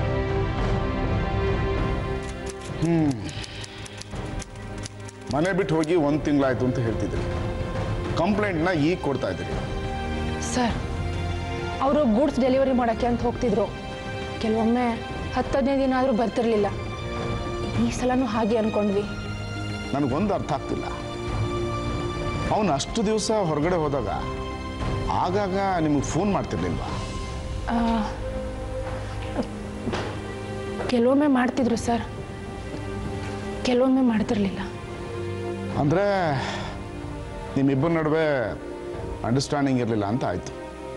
Speaker 12: ಮನೆ ಬಿಟ್ಟು ಹೋಗಿ ಒಂದು ತಿಂಗಳಾಯ್ತು ಅಂತ ಹೇಳ್ತಿದ್ರಿ ಕಂಪ್ಲೇಂಟ್ನ ಈಗ ಕೊಡ್ತಾ ಇದ್ದೀರಿ
Speaker 6: ಸರ್ ಅವರು ಗೂಡ್ಸ್ ಡೆಲಿವರಿ ಮಾಡೋಕ್ಕೆ ಅಂತ ಹೋಗ್ತಿದ್ರು ಕೆಲವೊಮ್ಮೆ ಹತ್ತು ಹದಿನೈದು ದಿನ ಆದರೂ ಬರ್ತಿರ್ಲಿಲ್ಲ ಈ ಸಲನೂ ಹಾಗೆ ಅನ್ಕೊಂಡ್ವಿ
Speaker 12: ನನಗೊಂದು ಅರ್ಥ ಆಗ್ತಿಲ್ಲ ಅವನು ಅಷ್ಟು ದಿವಸ ಹೊರಗಡೆ ಹೋದಾಗ ಆಗಾಗ ನಿಮಗೆ ಫೋನ್ ಮಾಡ್ತಿರ್ಲಿಲ್ವಾ
Speaker 6: ಆ, ಕೆಲವೊಮ್ಮೆ ಮಾಡ್ತಿದ್ರು ಸರ್ ಕೆಲವೊಮ್ಮೆ ಮಾಡ್ತಿರ್ಲಿಲ್ಲ
Speaker 12: ಅಂದರೆ ನಿಮ್ಮಿಬ್ಬರ ನಡುವೆ ಅಂಡರ್ಸ್ಟ್ಯಾಂಡಿಂಗ್ ಇರಲಿಲ್ಲ ಅಂತ ಆಯಿತು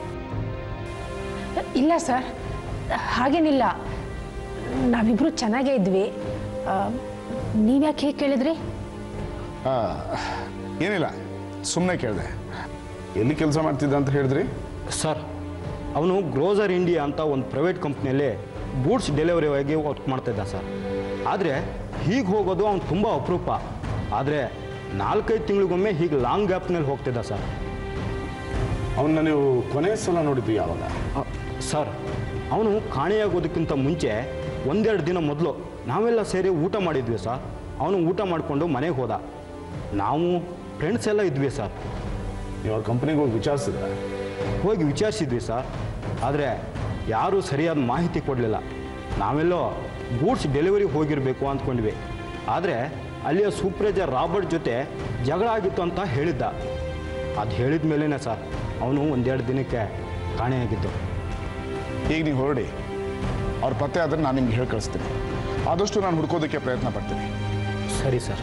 Speaker 6: ಇಲ್ಲ ಸರ್ ಹಾಗೇನಿಲ್ಲ ನಾವಿಬ್ಬರು ಚೆನ್ನಾಗೇ ಇದ್ವಿ ಆ, ನೀವ್ಯಾಕೆ ಹೇಗೆ ಕೇಳಿದ್ರಿ
Speaker 12: ಆ, ಏನಿಲ್ಲ ಸುಮ್ಮನೆ ಕೇಳಿದೆ ಎಲ್ಲಿ ಕೆಲಸ ಮಾಡ್ತಿದ್ದ ಅಂತ ಹೇಳಿದ್ರಿ
Speaker 5: ಸರ್ ಅವನು ಗ್ರೋಸರ್ ಇಂಡಿಯಾ ಅಂತ ಒಂದು ಪ್ರೈವೇಟ್ ಕಂಪ್ನಿಯಲ್ಲಿ ಗೂಡ್ಸ್ ಡೆಲಿವರಿ ಆಗಿ ವರ್ಕ್ ಮಾಡ್ತಿದ್ದ ಸರ್ ಆದರೆ ಹೀಗೆ ಹೋಗೋದು ಅವ್ನು ತುಂಬ ಅಪರೂಪ ಆದರೆ ನಾಲ್ಕೈದು ತಿಂಗಳಿಗೊಮ್ಮೆ ಹೀಗೆ ಲಾಂಗ್ ಗ್ಯಾಪ್ನಲ್ಲಿ ಹೋಗ್ತಿದ್ದ ಸರ್
Speaker 12: ಅವನ್ನ ನೀವು ಕೊನೆ ಸಲ ನೋಡಿದ್ದು ಯಾವಾಗ
Speaker 5: ಅ, ಸರ್ ಅವನು ಕಾಣೆಯಾಗೋದಕ್ಕಿಂತ ಮುಂಚೆ ಒಂದೆರಡು ದಿನ ಮೊದಲು ನಾವೆಲ್ಲ ಸೇರಿ ಊಟ ಮಾಡಿದ್ವಿ ಸರ್ ಅವನು ಊಟ ಮಾಡಿಕೊಂಡು ಮನೆಗೆ ಹೋದ ನಾವು ಫ್ರೆಂಡ್ಸ್ ಎಲ್ಲ ಇದ್ವಿ ಸರ್
Speaker 12: ನೀವು ಅವ್ರ ಕಂಪ್ನಿಗೆ ಹೋಗಿ ವಿಚಾರಿಸಿದ್ರ
Speaker 5: ಹೋಗಿ ವಿಚಾರಿಸಿದ್ವಿ ಸರ್ ಆದರೆ ಯಾರೂ ಸರಿಯಾದ ಮಾಹಿತಿ ಕೊಡಲಿಲ್ಲ ನಾವೆಲ್ಲೋ ಗೂಡ್ಸ್ ಡೆಲಿವರಿ ಹೋಗಿರಬೇಕು ಅಂದ್ಕೊಂಡ್ವಿ ಆದರೆ ಅಲ್ಲಿಯ ಸೂಪ್ರೇಜರ್ ರಾಬರ್ಟ್ ಜೊತೆ ಜಗಳ ಆಗಿತ್ತು ಅಂತ ಹೇಳಿದ್ದ ಅದು ಹೇಳಿದ ಮೇಲೇ ಸರ್ ಅವನು ಒಂದೆರಡು ದಿನಕ್ಕೆ ಕಾಣೆಯಾಗಿದ್ದು
Speaker 12: ಈಗ ನೀವು ಹೊರಡಿ ಅವ್ರ ಪತ್ತೆ ಆದರೆ ನಾನು ನಿಮ್ಗೆ ಹೇಳಿ ಕಳಿಸ್ತೀನಿ ಆದಷ್ಟು ನಾನು ಹುಡ್ಕೋದಕ್ಕೆ ಪ್ರಯತ್ನ ಪಡ್ತೀನಿ
Speaker 5: ಸರಿ ಸರ್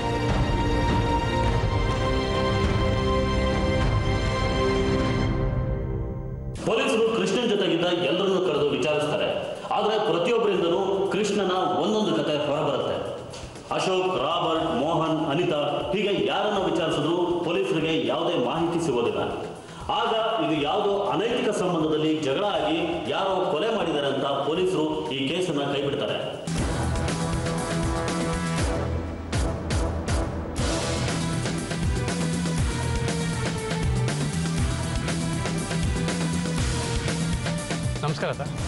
Speaker 1: ಪೊಲೀಸರು ಕೃಷ್ಣನ್ ಜೊತೆಗಿದ್ದ ಎಲ್ಲರನ್ನೂ ಕರೆದು ವಿಚಾರಿಸ್ತಾರೆ ಆದರೆ ಪ್ರತಿಯೊಬ್ಬರಿಂದಲೂ ಕೃಷ್ಣನ ಒಂದೊಂದು ಕತೆ ಹೊರಬರುತ್ತೆ ಅಶೋಕ್ ರಾಬರ್ಟ್ ಮೋಹನ್ ಅನಿತಾ ಹೀಗೆ ಯಾರನ್ನ ವಿಚಾರಿಸಿದ್ರು ಪೊಲೀಸರಿಗೆ ಯಾವುದೇ ಮಾಹಿತಿ ಸಿಗೋದಿಲ್ಲ ಆಗ ಇದು ಯಾವುದೋ ಅನೈತಿಕ ಸಂಬಂಧದಲ್ಲಿ ಜಗಳ ಆಗಿ ಯಾರೋ ಕೊಲೆ ಮಾಡಿದ್ದಾರೆ ಅಂತ ಪೊಲೀಸರು ಈ ಕೇಸನ್ನ ಕೈಬಿಡ್ತಾರೆ
Speaker 11: ನಮಸ್ಕಾರ ಸರ್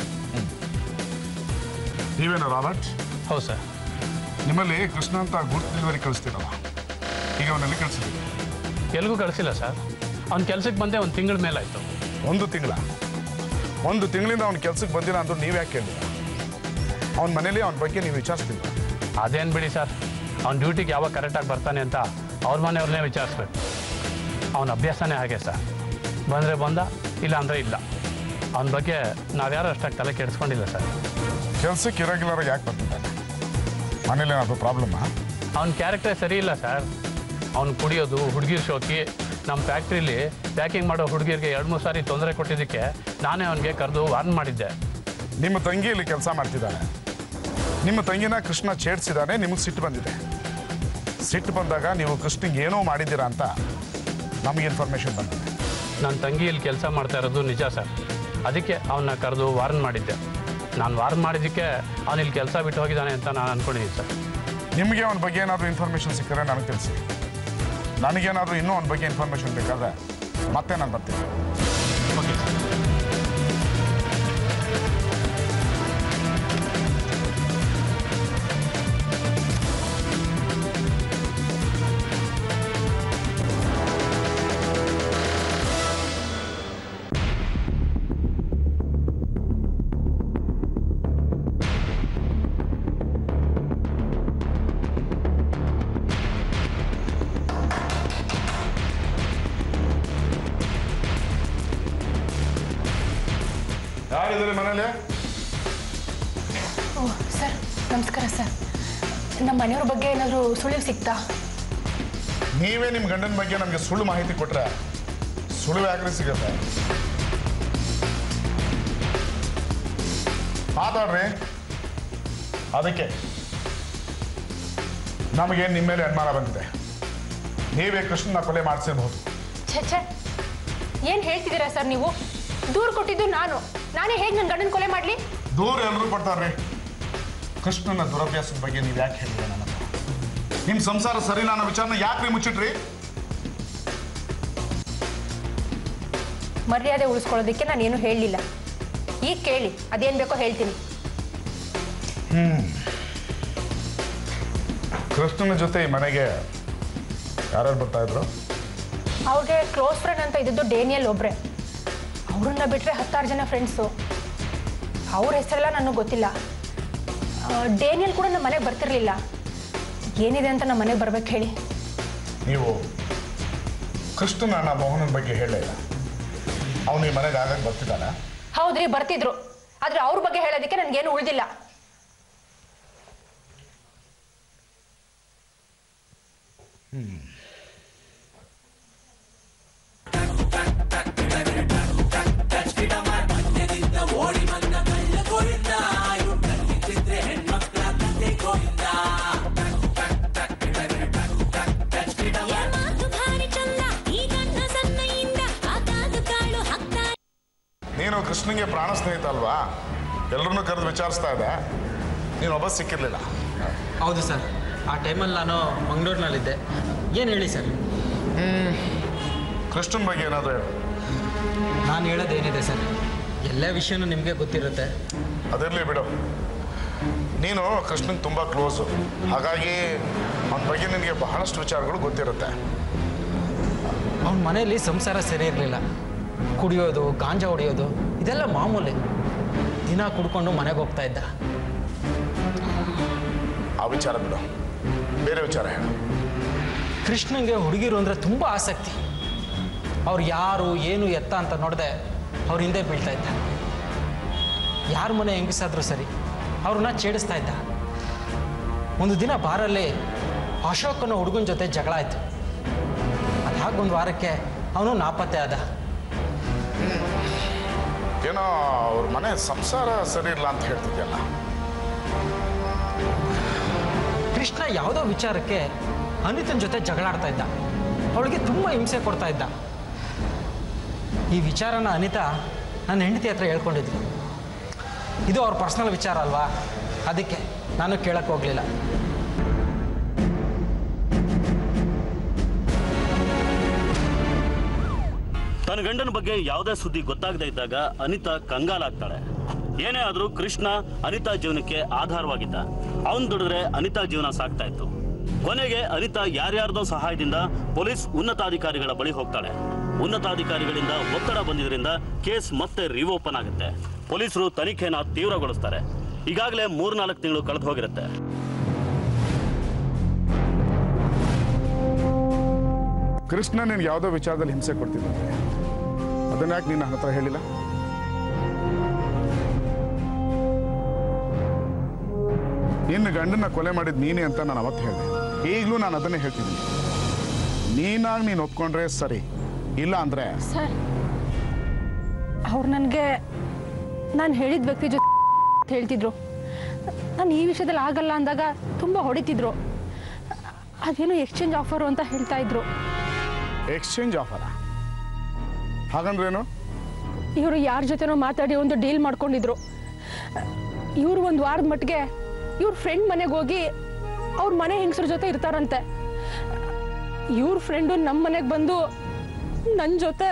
Speaker 12: ನೀವೇನೋ ರಾಬರ್ಟ್
Speaker 11: ಹೌದು ಸರ್
Speaker 12: ನಿಮ್ಮಲ್ಲಿ ಕೃಷ್ಣ ಅಂತ ಗುಡ್ ಡೆಲಿವರಿ ಕಳಿಸ್ತೀರಲ್ಲ ಈಗ ಅವನಲ್ಲಿ ಕಳಿಸಿದ್ದೀವಿ
Speaker 11: ಎಲ್ಗೂ ಕಳಿಸಿಲ್ಲ ಸರ್ ಅವ್ನ ಕೆಲ್ಸಕ್ಕೆ ಬಂದೆ ಒಂದು ತಿಂಗಳ ಮೇಲಾಯಿತು
Speaker 12: ಒಂದು ತಿಂಗಳ ಒಂದು ತಿಂಗಳಿಂದ ಅವ್ನ ಕೆಲ್ಸಕ್ಕೆ ಬಂದಿಲ್ಲ ಅಂದ್ರೂ ನೀವು ಯಾಕೆ ಕೇಳಿಲ್ಲ ಅವನ ಮನೇಲಿ ಅವನ ಬಗ್ಗೆ ನೀವು ವಿಚಾರಿಸ್ತಿಲ್ಲ
Speaker 11: ಅದೇನು ಬಿಡಿ ಸರ್ ಅವ್ನ ಡ್ಯೂಟಿಗೆ ಯಾವಾಗ ಕರೆಕ್ಟಾಗಿ ಬರ್ತಾನೆ ಅಂತ ಅವ್ರ ಮನೆಯವ್ರನ್ನೇ ವಿಚಾರಿಸ್ಬೇಕು ಅವನ ಅಭ್ಯಾಸನೇ ಹಾಗೆ ಸರ್ ಬಂದರೆ ಬಂದ ಇಲ್ಲ ಅಂದರೆ ಇಲ್ಲ ಅವನ ಬಗ್ಗೆ ನಾವ್ಯಾರು ಅಷ್ಟಾಗಿ ತಲೆ ಕೆಡಿಸ್ಕೊಂಡಿಲ್ಲ ಸರ್
Speaker 12: ಕೆಲ್ಸಕ್ಕೆ ಇರೋಗಿಲ್ಲರ ಯಾಕೆ ಬರ್ತಿದ್ದಾನೆ ಮನೇಲಿ ಏನಾದರೂ ಪ್ರಾಬ್ಲಮ್ಮಾ
Speaker 11: ಅವ್ನ ಕ್ಯಾರೆಕ್ಟರ್ ಸರಿ ಇಲ್ಲ ಸರ್ ಅವ್ನು ಕುಡಿಯೋದು ಹುಡುಗಿರ್ ಶೋಕಿ ನಮ್ಮ ಫ್ಯಾಕ್ಟ್ರಿಲಿ ಪ್ಯಾಕಿಂಗ್ ಮಾಡೋ ಹುಡುಗಿರಿಗೆ ಎರಡು ಮೂರು ಸಾರಿ ತೊಂದರೆ ಕೊಟ್ಟಿದ್ದಕ್ಕೆ ನಾನೇ ಅವನಿಗೆ ಕರೆದು ವಾರ್ನ್ ಮಾಡಿದ್ದೆ
Speaker 12: ನಿಮ್ಮ ತಂಗಿ ಇಲ್ಲಿ ಕೆಲಸ ಮಾಡ್ತಿದ್ದಾನೆ ನಿಮ್ಮ ತಂಗಿನ ಕೃಷ್ಣ ಛೇಡ್ಸಿದ್ದಾನೆ ನಿಮಗೆ ಸಿಟ್ಟು ಬಂದಿದೆ ಸಿಟ್ಟು ಬಂದಾಗ ನೀವು ಕೃಷ್ಣಂಗೆ ಏನೋ ಮಾಡಿದ್ದೀರಾ ಅಂತ ನಮಗೆ ಇನ್ಫಾರ್ಮೇಷನ್ ಬಂದಿದೆ
Speaker 11: ನನ್ನ ತಂಗಿ ಇಲ್ಲಿ ಕೆಲಸ ಮಾಡ್ತಾ ಇರೋದು ನಿಜ ಸರ್ ಅದಕ್ಕೆ ಅವನ್ನ ಕರೆದು ವಾರ್ನ್ ಮಾಡಿದ್ದೆ ನಾನು ವಾರ್ನ್ ಮಾಡಿದ್ದಕ್ಕೆ ಅವನು ಇಲ್ಲಿ ಕೆಲಸ ಬಿಟ್ಟು ಹೋಗಿದ್ದಾನೆ ಅಂತ ನಾನು ಅನ್ಕೊಂಡಿದ್ದೀನಿ ಸರ್
Speaker 12: ನಿಮಗೆ ಅವನ ಬಗ್ಗೆ ಏನಾದರೂ ಇನ್ಫಾರ್ಮೇಷನ್ ಸಿಕ್ಕರೆ ನನಗೆ ತಿಳಿಸಿ ನನಗೇನಾದರೂ ಇನ್ನೂ ಅವನ ಬಗ್ಗೆ ಇನ್ಫಾರ್ಮೇಷನ್ ಬೇಕಾದ್ರೆ ಮತ್ತೆ ನಾನು ಬರ್ತೀನಿ
Speaker 11: ಓಕೆ ಸರ್
Speaker 12: ಯಾರಿದ್ದಾರೆ ಮನೇಲಿ
Speaker 6: ಓ ಸರ್ ನಮಸ್ಕಾರ ಸರ್ ನಮ್ಮ ಮನೆಯವ್ರ ಬಗ್ಗೆ ಏನಾದರೂ ಸುಳಿವು ಸಿಗ್ತಾ
Speaker 12: ನೀವೇ ನಿಮ್ಮ ಗಂಡನ ಬಗ್ಗೆ ನಮಗೆ ಸುಳ್ಳು ಮಾಹಿತಿ ಕೊಟ್ರೆ ಸುಳ್ಳು ಯಾಕ್ರಿ ಸಿಗುತ್ತೆ ಮಾತಾಡ್ರಿ ಅದಕ್ಕೆ ನಮಗೆ ನಿಮ್ಮ ಮೇಲೆ ಅನುಮಾನ ಬಂದಿದೆ ನೀವೇ ಕೃಷ್ಣನ ಕೊಲೆ ಮಾಡಿಸಿರ್ಬೋದು
Speaker 6: ಛೆ ಛೆ ಏನು ಹೇಳ್ತಿದ್ದೀರಾ ಸರ್ ನೀವು ದೂರು ಕೊಟ್ಟಿದ್ದು ನಾನು ನಾನೇ ಹೇಗೆ ನನ್ನ ಗಂಡನ ಕೊಲೆ ಮಾಡಲಿ
Speaker 12: ದೂರ ಎಲ್ಲರೂ ಕೊಡ್ತಾರ್ರಿ ಕೃಷ್ಣನ ದುರಭ್ಯಾಸದ ಬಗ್ಗೆ ನೀವು ಯಾಕೆ ಹೇಳಿಲ್ಲ ನನ್ನ ಹತ್ರ ನಿಮ್ಮ ಸಂಸಾರ ಸರಿನಾ ಅನ್ನೋ ವಿಚಾರನ ಯಾಕ್ರಿ ಮುಚ್ಚಿಟ್ರಿ
Speaker 6: ಮರ್ಯಾದೆ ಉಳಿಸ್ಕೊಳ್ಳೋದಕ್ಕೆ ನಾನು ಏನು ಹೇಳಲಿಲ್ಲ ಈಗ ಕೇಳಿ ಅದೇನು ಬೇಕೋ ಹೇಳ್ತೀನಿ
Speaker 12: ಕೃಷ್ಣನ ಜೊತೆ ಈ ಮನೆಗೆ ಯಾರ್ಯಾರು ಬರ್ತಾ ಇದ್ರು
Speaker 6: ಅವ್ರಿಗೆ ಕ್ಲೋಸ್ ಫ್ರೆಂಡ್ ಅಂತ ಇದ್ದಿದ್ದು ಡೇನಿಯಲ್ ಒಬ್ರೆ ಅವ್ರನ್ನ ಬಿಟ್ಟರೆ ಹತ್ತಾರು ಜನ ಫ್ರೆಂಡ್ಸು ಅವ್ರ ಹೆಸರೆಲ್ಲ ನನಗೆ ಗೊತ್ತಿಲ್ಲ ಆ, ಡೇನಿಯಲ್ ಕೂಡ ನಮ್ಮ ಮನೆಗೆ ಬರ್ತಿರ್ಲಿಲ್ಲ ಏನಿದೆ ಅಂತ ನಮ್ಮ ಮನೆಗೆ ಬರ್ಬೇಕು ಹೇಳಿ
Speaker 12: ನೀವು ಕೃಷ್ಣನ ಅಣ್ಣ ಮೋಹನನ ಬಗ್ಗೆ ಹೇಳಿಲ್ಲ ಅವನು ಈ ಮನೆಗೆ ಆಗಾಗ ಬರ್ತಿದ್ದಾನೆ
Speaker 6: ಹೌದ್ರಿ ಬರ್ತಿದ್ರು ಆದ್ರೆ ಅವ್ರ ಬಗ್ಗೆ ಹೇಳೋದಕ್ಕೆ ನನಗೇನು ಉಳಿದಿಲ್ಲ
Speaker 12: ನೀನು ಕೃಷ್ಣಂಗೆ ಪ್ರಾಣ ಸ್ನೇಹಿತ ಅಲ್ವಾ ಎಲ್ಲರನ್ನೂ ಕರೆದು ವಿಚಾರಿಸ್ತಾ ಇದ್ದೆ ನೀನು ಒಬ್ಬ ಸಿಕ್ಕಿರ್ಲಿಲ್ಲ
Speaker 3: ಹೌದು ಸರ್ ಆ ಟೈಮಲ್ಲಿ ನಾನು ಮಂಗಳೂರಿನಲ್ಲಿದ್ದೆ ಏನು ಹೇಳಿ ಸರ್
Speaker 12: ಕೃಷ್ಣನ್ ಬಗ್ಗೆ ಏನಾದರೂ ಹೇಳು
Speaker 3: ನಾನು ಹೇಳೋದೇನಿದೆ ಸರ್ ಎಲ್ಲ ವಿಷಯನೂ ನಿಮಗೆ ಗೊತ್ತಿರುತ್ತೆ
Speaker 12: ಅದಿರಲಿ ಬಿಡು ನೀನು ಕೃಷ್ಣನ್ ತುಂಬ ಕ್ಲೋಸು ಹಾಗಾಗಿ ಅವನ ಬಗ್ಗೆ ನಿನಗೆ ಬಹಳಷ್ಟು ವಿಚಾರಗಳು ಗೊತ್ತಿರುತ್ತೆ
Speaker 3: ಅವನ ಮನೆಯಲ್ಲಿ ಸಂಸಾರ ಸರಿ ಇರಲಿಲ್ಲ ಕುಡಿಯೋದು ಗಾಂಜಾ ಹೊಡೆಯೋದು ಇದೆಲ್ಲ ಮಾಮೂಲಿ ದಿನ ಕುಡ್ಕೊಂಡು ಮನೆಗೆ ಹೋಗ್ತಾ ಇದ್ದ
Speaker 12: ಆ ವಿಚಾರ ಬಿಡು ಬೇರೆ ವಿಚಾರ ಹೇಳು
Speaker 3: ಕೃಷ್ಣಂಗೆ ಹುಡುಗಿರು ಅಂದರೆ ತುಂಬ ಆಸಕ್ತಿ ಅವ್ರು ಯಾರು ಏನು ಎತ್ತ ಅಂತ ನೋಡದೆ ಅವ್ರ ಹಿಂದೆ ಬೀಳ್ತಾ ಇದ್ದ ಯಾರ ಮನೆ ಹೆಂಗಸಾದ್ರೂ ಸರಿ ಅವ್ರನ್ನ ಛೇಡಿಸ್ತಾ ಇದ್ದ ಒಂದು ದಿನ ಬಾರಲ್ಲಿ ಅಶೋಕನ ಹುಡುಗನ ಜೊತೆ ಜಗಳ ಆಯ್ತು ಅದಾಗೊಂದು ವಾರಕ್ಕೆ ಅವನು ನಾಪತ್ತೆ ಆದ
Speaker 12: ಏನೋ ಅವ್ರ ಮನೆ ಸಂಸಾರ ಸರಿ ಇಲ್ಲ ಅಂತ ಹೇಳ್ತಿದ್ಯಲ್ಲ
Speaker 3: ಕೃಷ್ಣ ಯಾವುದೋ ವಿಚಾರಕ್ಕೆ ಅನಿತನ ಜೊತೆ ಜಗಳಾಡ್ತಾ ಇದ್ದ ಅವಳಿಗೆ ತುಂಬ ಹಿಂಸೆ ಕೊಡ್ತಾ ಇದ್ದ ಈ ವಿಚಾರನ ಅನಿತಾ ನನ್ನ ಹೆಂಡತಿ ಹತ್ರ ಹೇಳ್ಕೊಂಡಿದ್ಲು ಇದು ಅವ್ರ ಪರ್ಸನಲ್ ವಿಚಾರ ಅಲ್ವಾ ಅದಕ್ಕೆ ನಾನು ಕೇಳಕ್ಕೆ ಹೋಗಲಿಲ್ಲ
Speaker 1: ತನ್ನ ಗಂಡನ ಬಗ್ಗೆ ಯಾವುದೇ ಸುದ್ದಿ ಗೊತ್ತಾಗದೇ ಇದ್ದಾಗ ಅನಿತಾ ಕಂಗಾಲಾಗ್ತಾಳೆ ಏನೇ ಆದ್ರೂ ಕೃಷ್ಣ ಅನಿತಾ ಜೀವನಕ್ಕೆ ಆಧಾರವಾಗಿದ್ದ ಅವನ್ ದುಡಿದ್ರೆ ಅನಿತಾ ಜೀವನ ಸಾಕ್ತಾ ಇತ್ತು ಕೊನೆಗೆ ಅನಿತಾ ಯಾರ್ಯಾರ್ದೋ ಸಹಾಯದಿಂದ ಪೊಲೀಸ್ ಉನ್ನತಾಧಿಕಾರಿಗಳ ಬಳಿ ಹೋಗ್ತಾಳೆ ಉನ್ನತಾಧಿಕಾರಿಗಳಿಂದ ಒತ್ತಡ ಬಂದಿದ್ರಿಂದ ಕೇಸ್ ಮತ್ತೆ ರಿಓಪನ್ ಆಗುತ್ತೆ ಪೊಲೀಸರು ತನಿಖೆನ ತೀವ್ರಗೊಳಿಸ್ತಾರೆ ಈಗಾಗಲೇ ಮೂರ್ನಾಲ್ಕು ತಿಂಗಳು ಕಳೆದು ಹೋಗಿರುತ್ತೆ
Speaker 12: ಕೃಷ್ಣ ನಿನ್ಗೆ ಯಾವುದೋ ವಿಚಾರದಲ್ಲಿ ಹಿಂಸೆ ಕೊಡ್ತಿದ್ದಾನೆ ಅದನ್ನ ಯಾಕೆ ನಿನ್ನ ಹತ್ರ ಹೇಳಿಲ್ಲ ನಿನ್ನ ಗಂಡನ ಕೊಲೆ ಮಾಡಿದ್ ನೀನೇ ಅಂತ ನಾನು ಅವತ್ತು ಹೇಳಿದೆ ಈಗಲೂ ನಾನು ಅದನ್ನೇ ಹೇಳ್ತಿದ್ದೀನಿ ನೀನಾಗಿ ನೀನು ಒಪ್ಕೊಂಡ್ರೆ ಸರಿ ಇಲ್ಲ ಅಂದ್ರೆ
Speaker 6: ಸರ್ ಅವ್ರು ನನಗೆ ನಾನು ಹೇಳಿದ ವ್ಯಕ್ತಿ ಜೊತೆ ಹೇಳ್ತಿದ್ರು ನಾನು ಈ ವಿಷಯದಲ್ಲಿ ಆಗಲ್ಲ ಅಂದಾಗ ತುಂಬ ಹೊಡಿತಿದ್ರು ಅದೇನೋ ಎಕ್ಸ್ಚೇಂಜ್ ಆಫರು ಅಂತ ಹೇಳ್ತಾ ಇದ್ರು
Speaker 12: ಎಕ್ಸ್ಚೇಂಜ್ ಆಫರ ಹಾಗಂದ್ರೇನು
Speaker 6: ಇವರು ಯಾರ ಜೊತೆನೋ ಮಾತಾಡಿ ಒಂದು ಡೀಲ್ ಮಾಡ್ಕೊಂಡಿದ್ರು ಇವರು ಒಂದು ವಾರದ ಮಟ್ಟಿಗೆ ಇವ್ರ ಫ್ರೆಂಡ್ ಮನೆಗೆ ಹೋಗಿ ಅವ್ರ ಮನೆ ಹೆಂಗಸ್ರ ಜೊತೆ ಇರ್ತಾರಂತೆ ಇವ್ರ ಫ್ರೆಂಡು ನಮ್ಮ ಮನೆಗೆ ಬಂದು ನನ್ನ ಜೊತೆ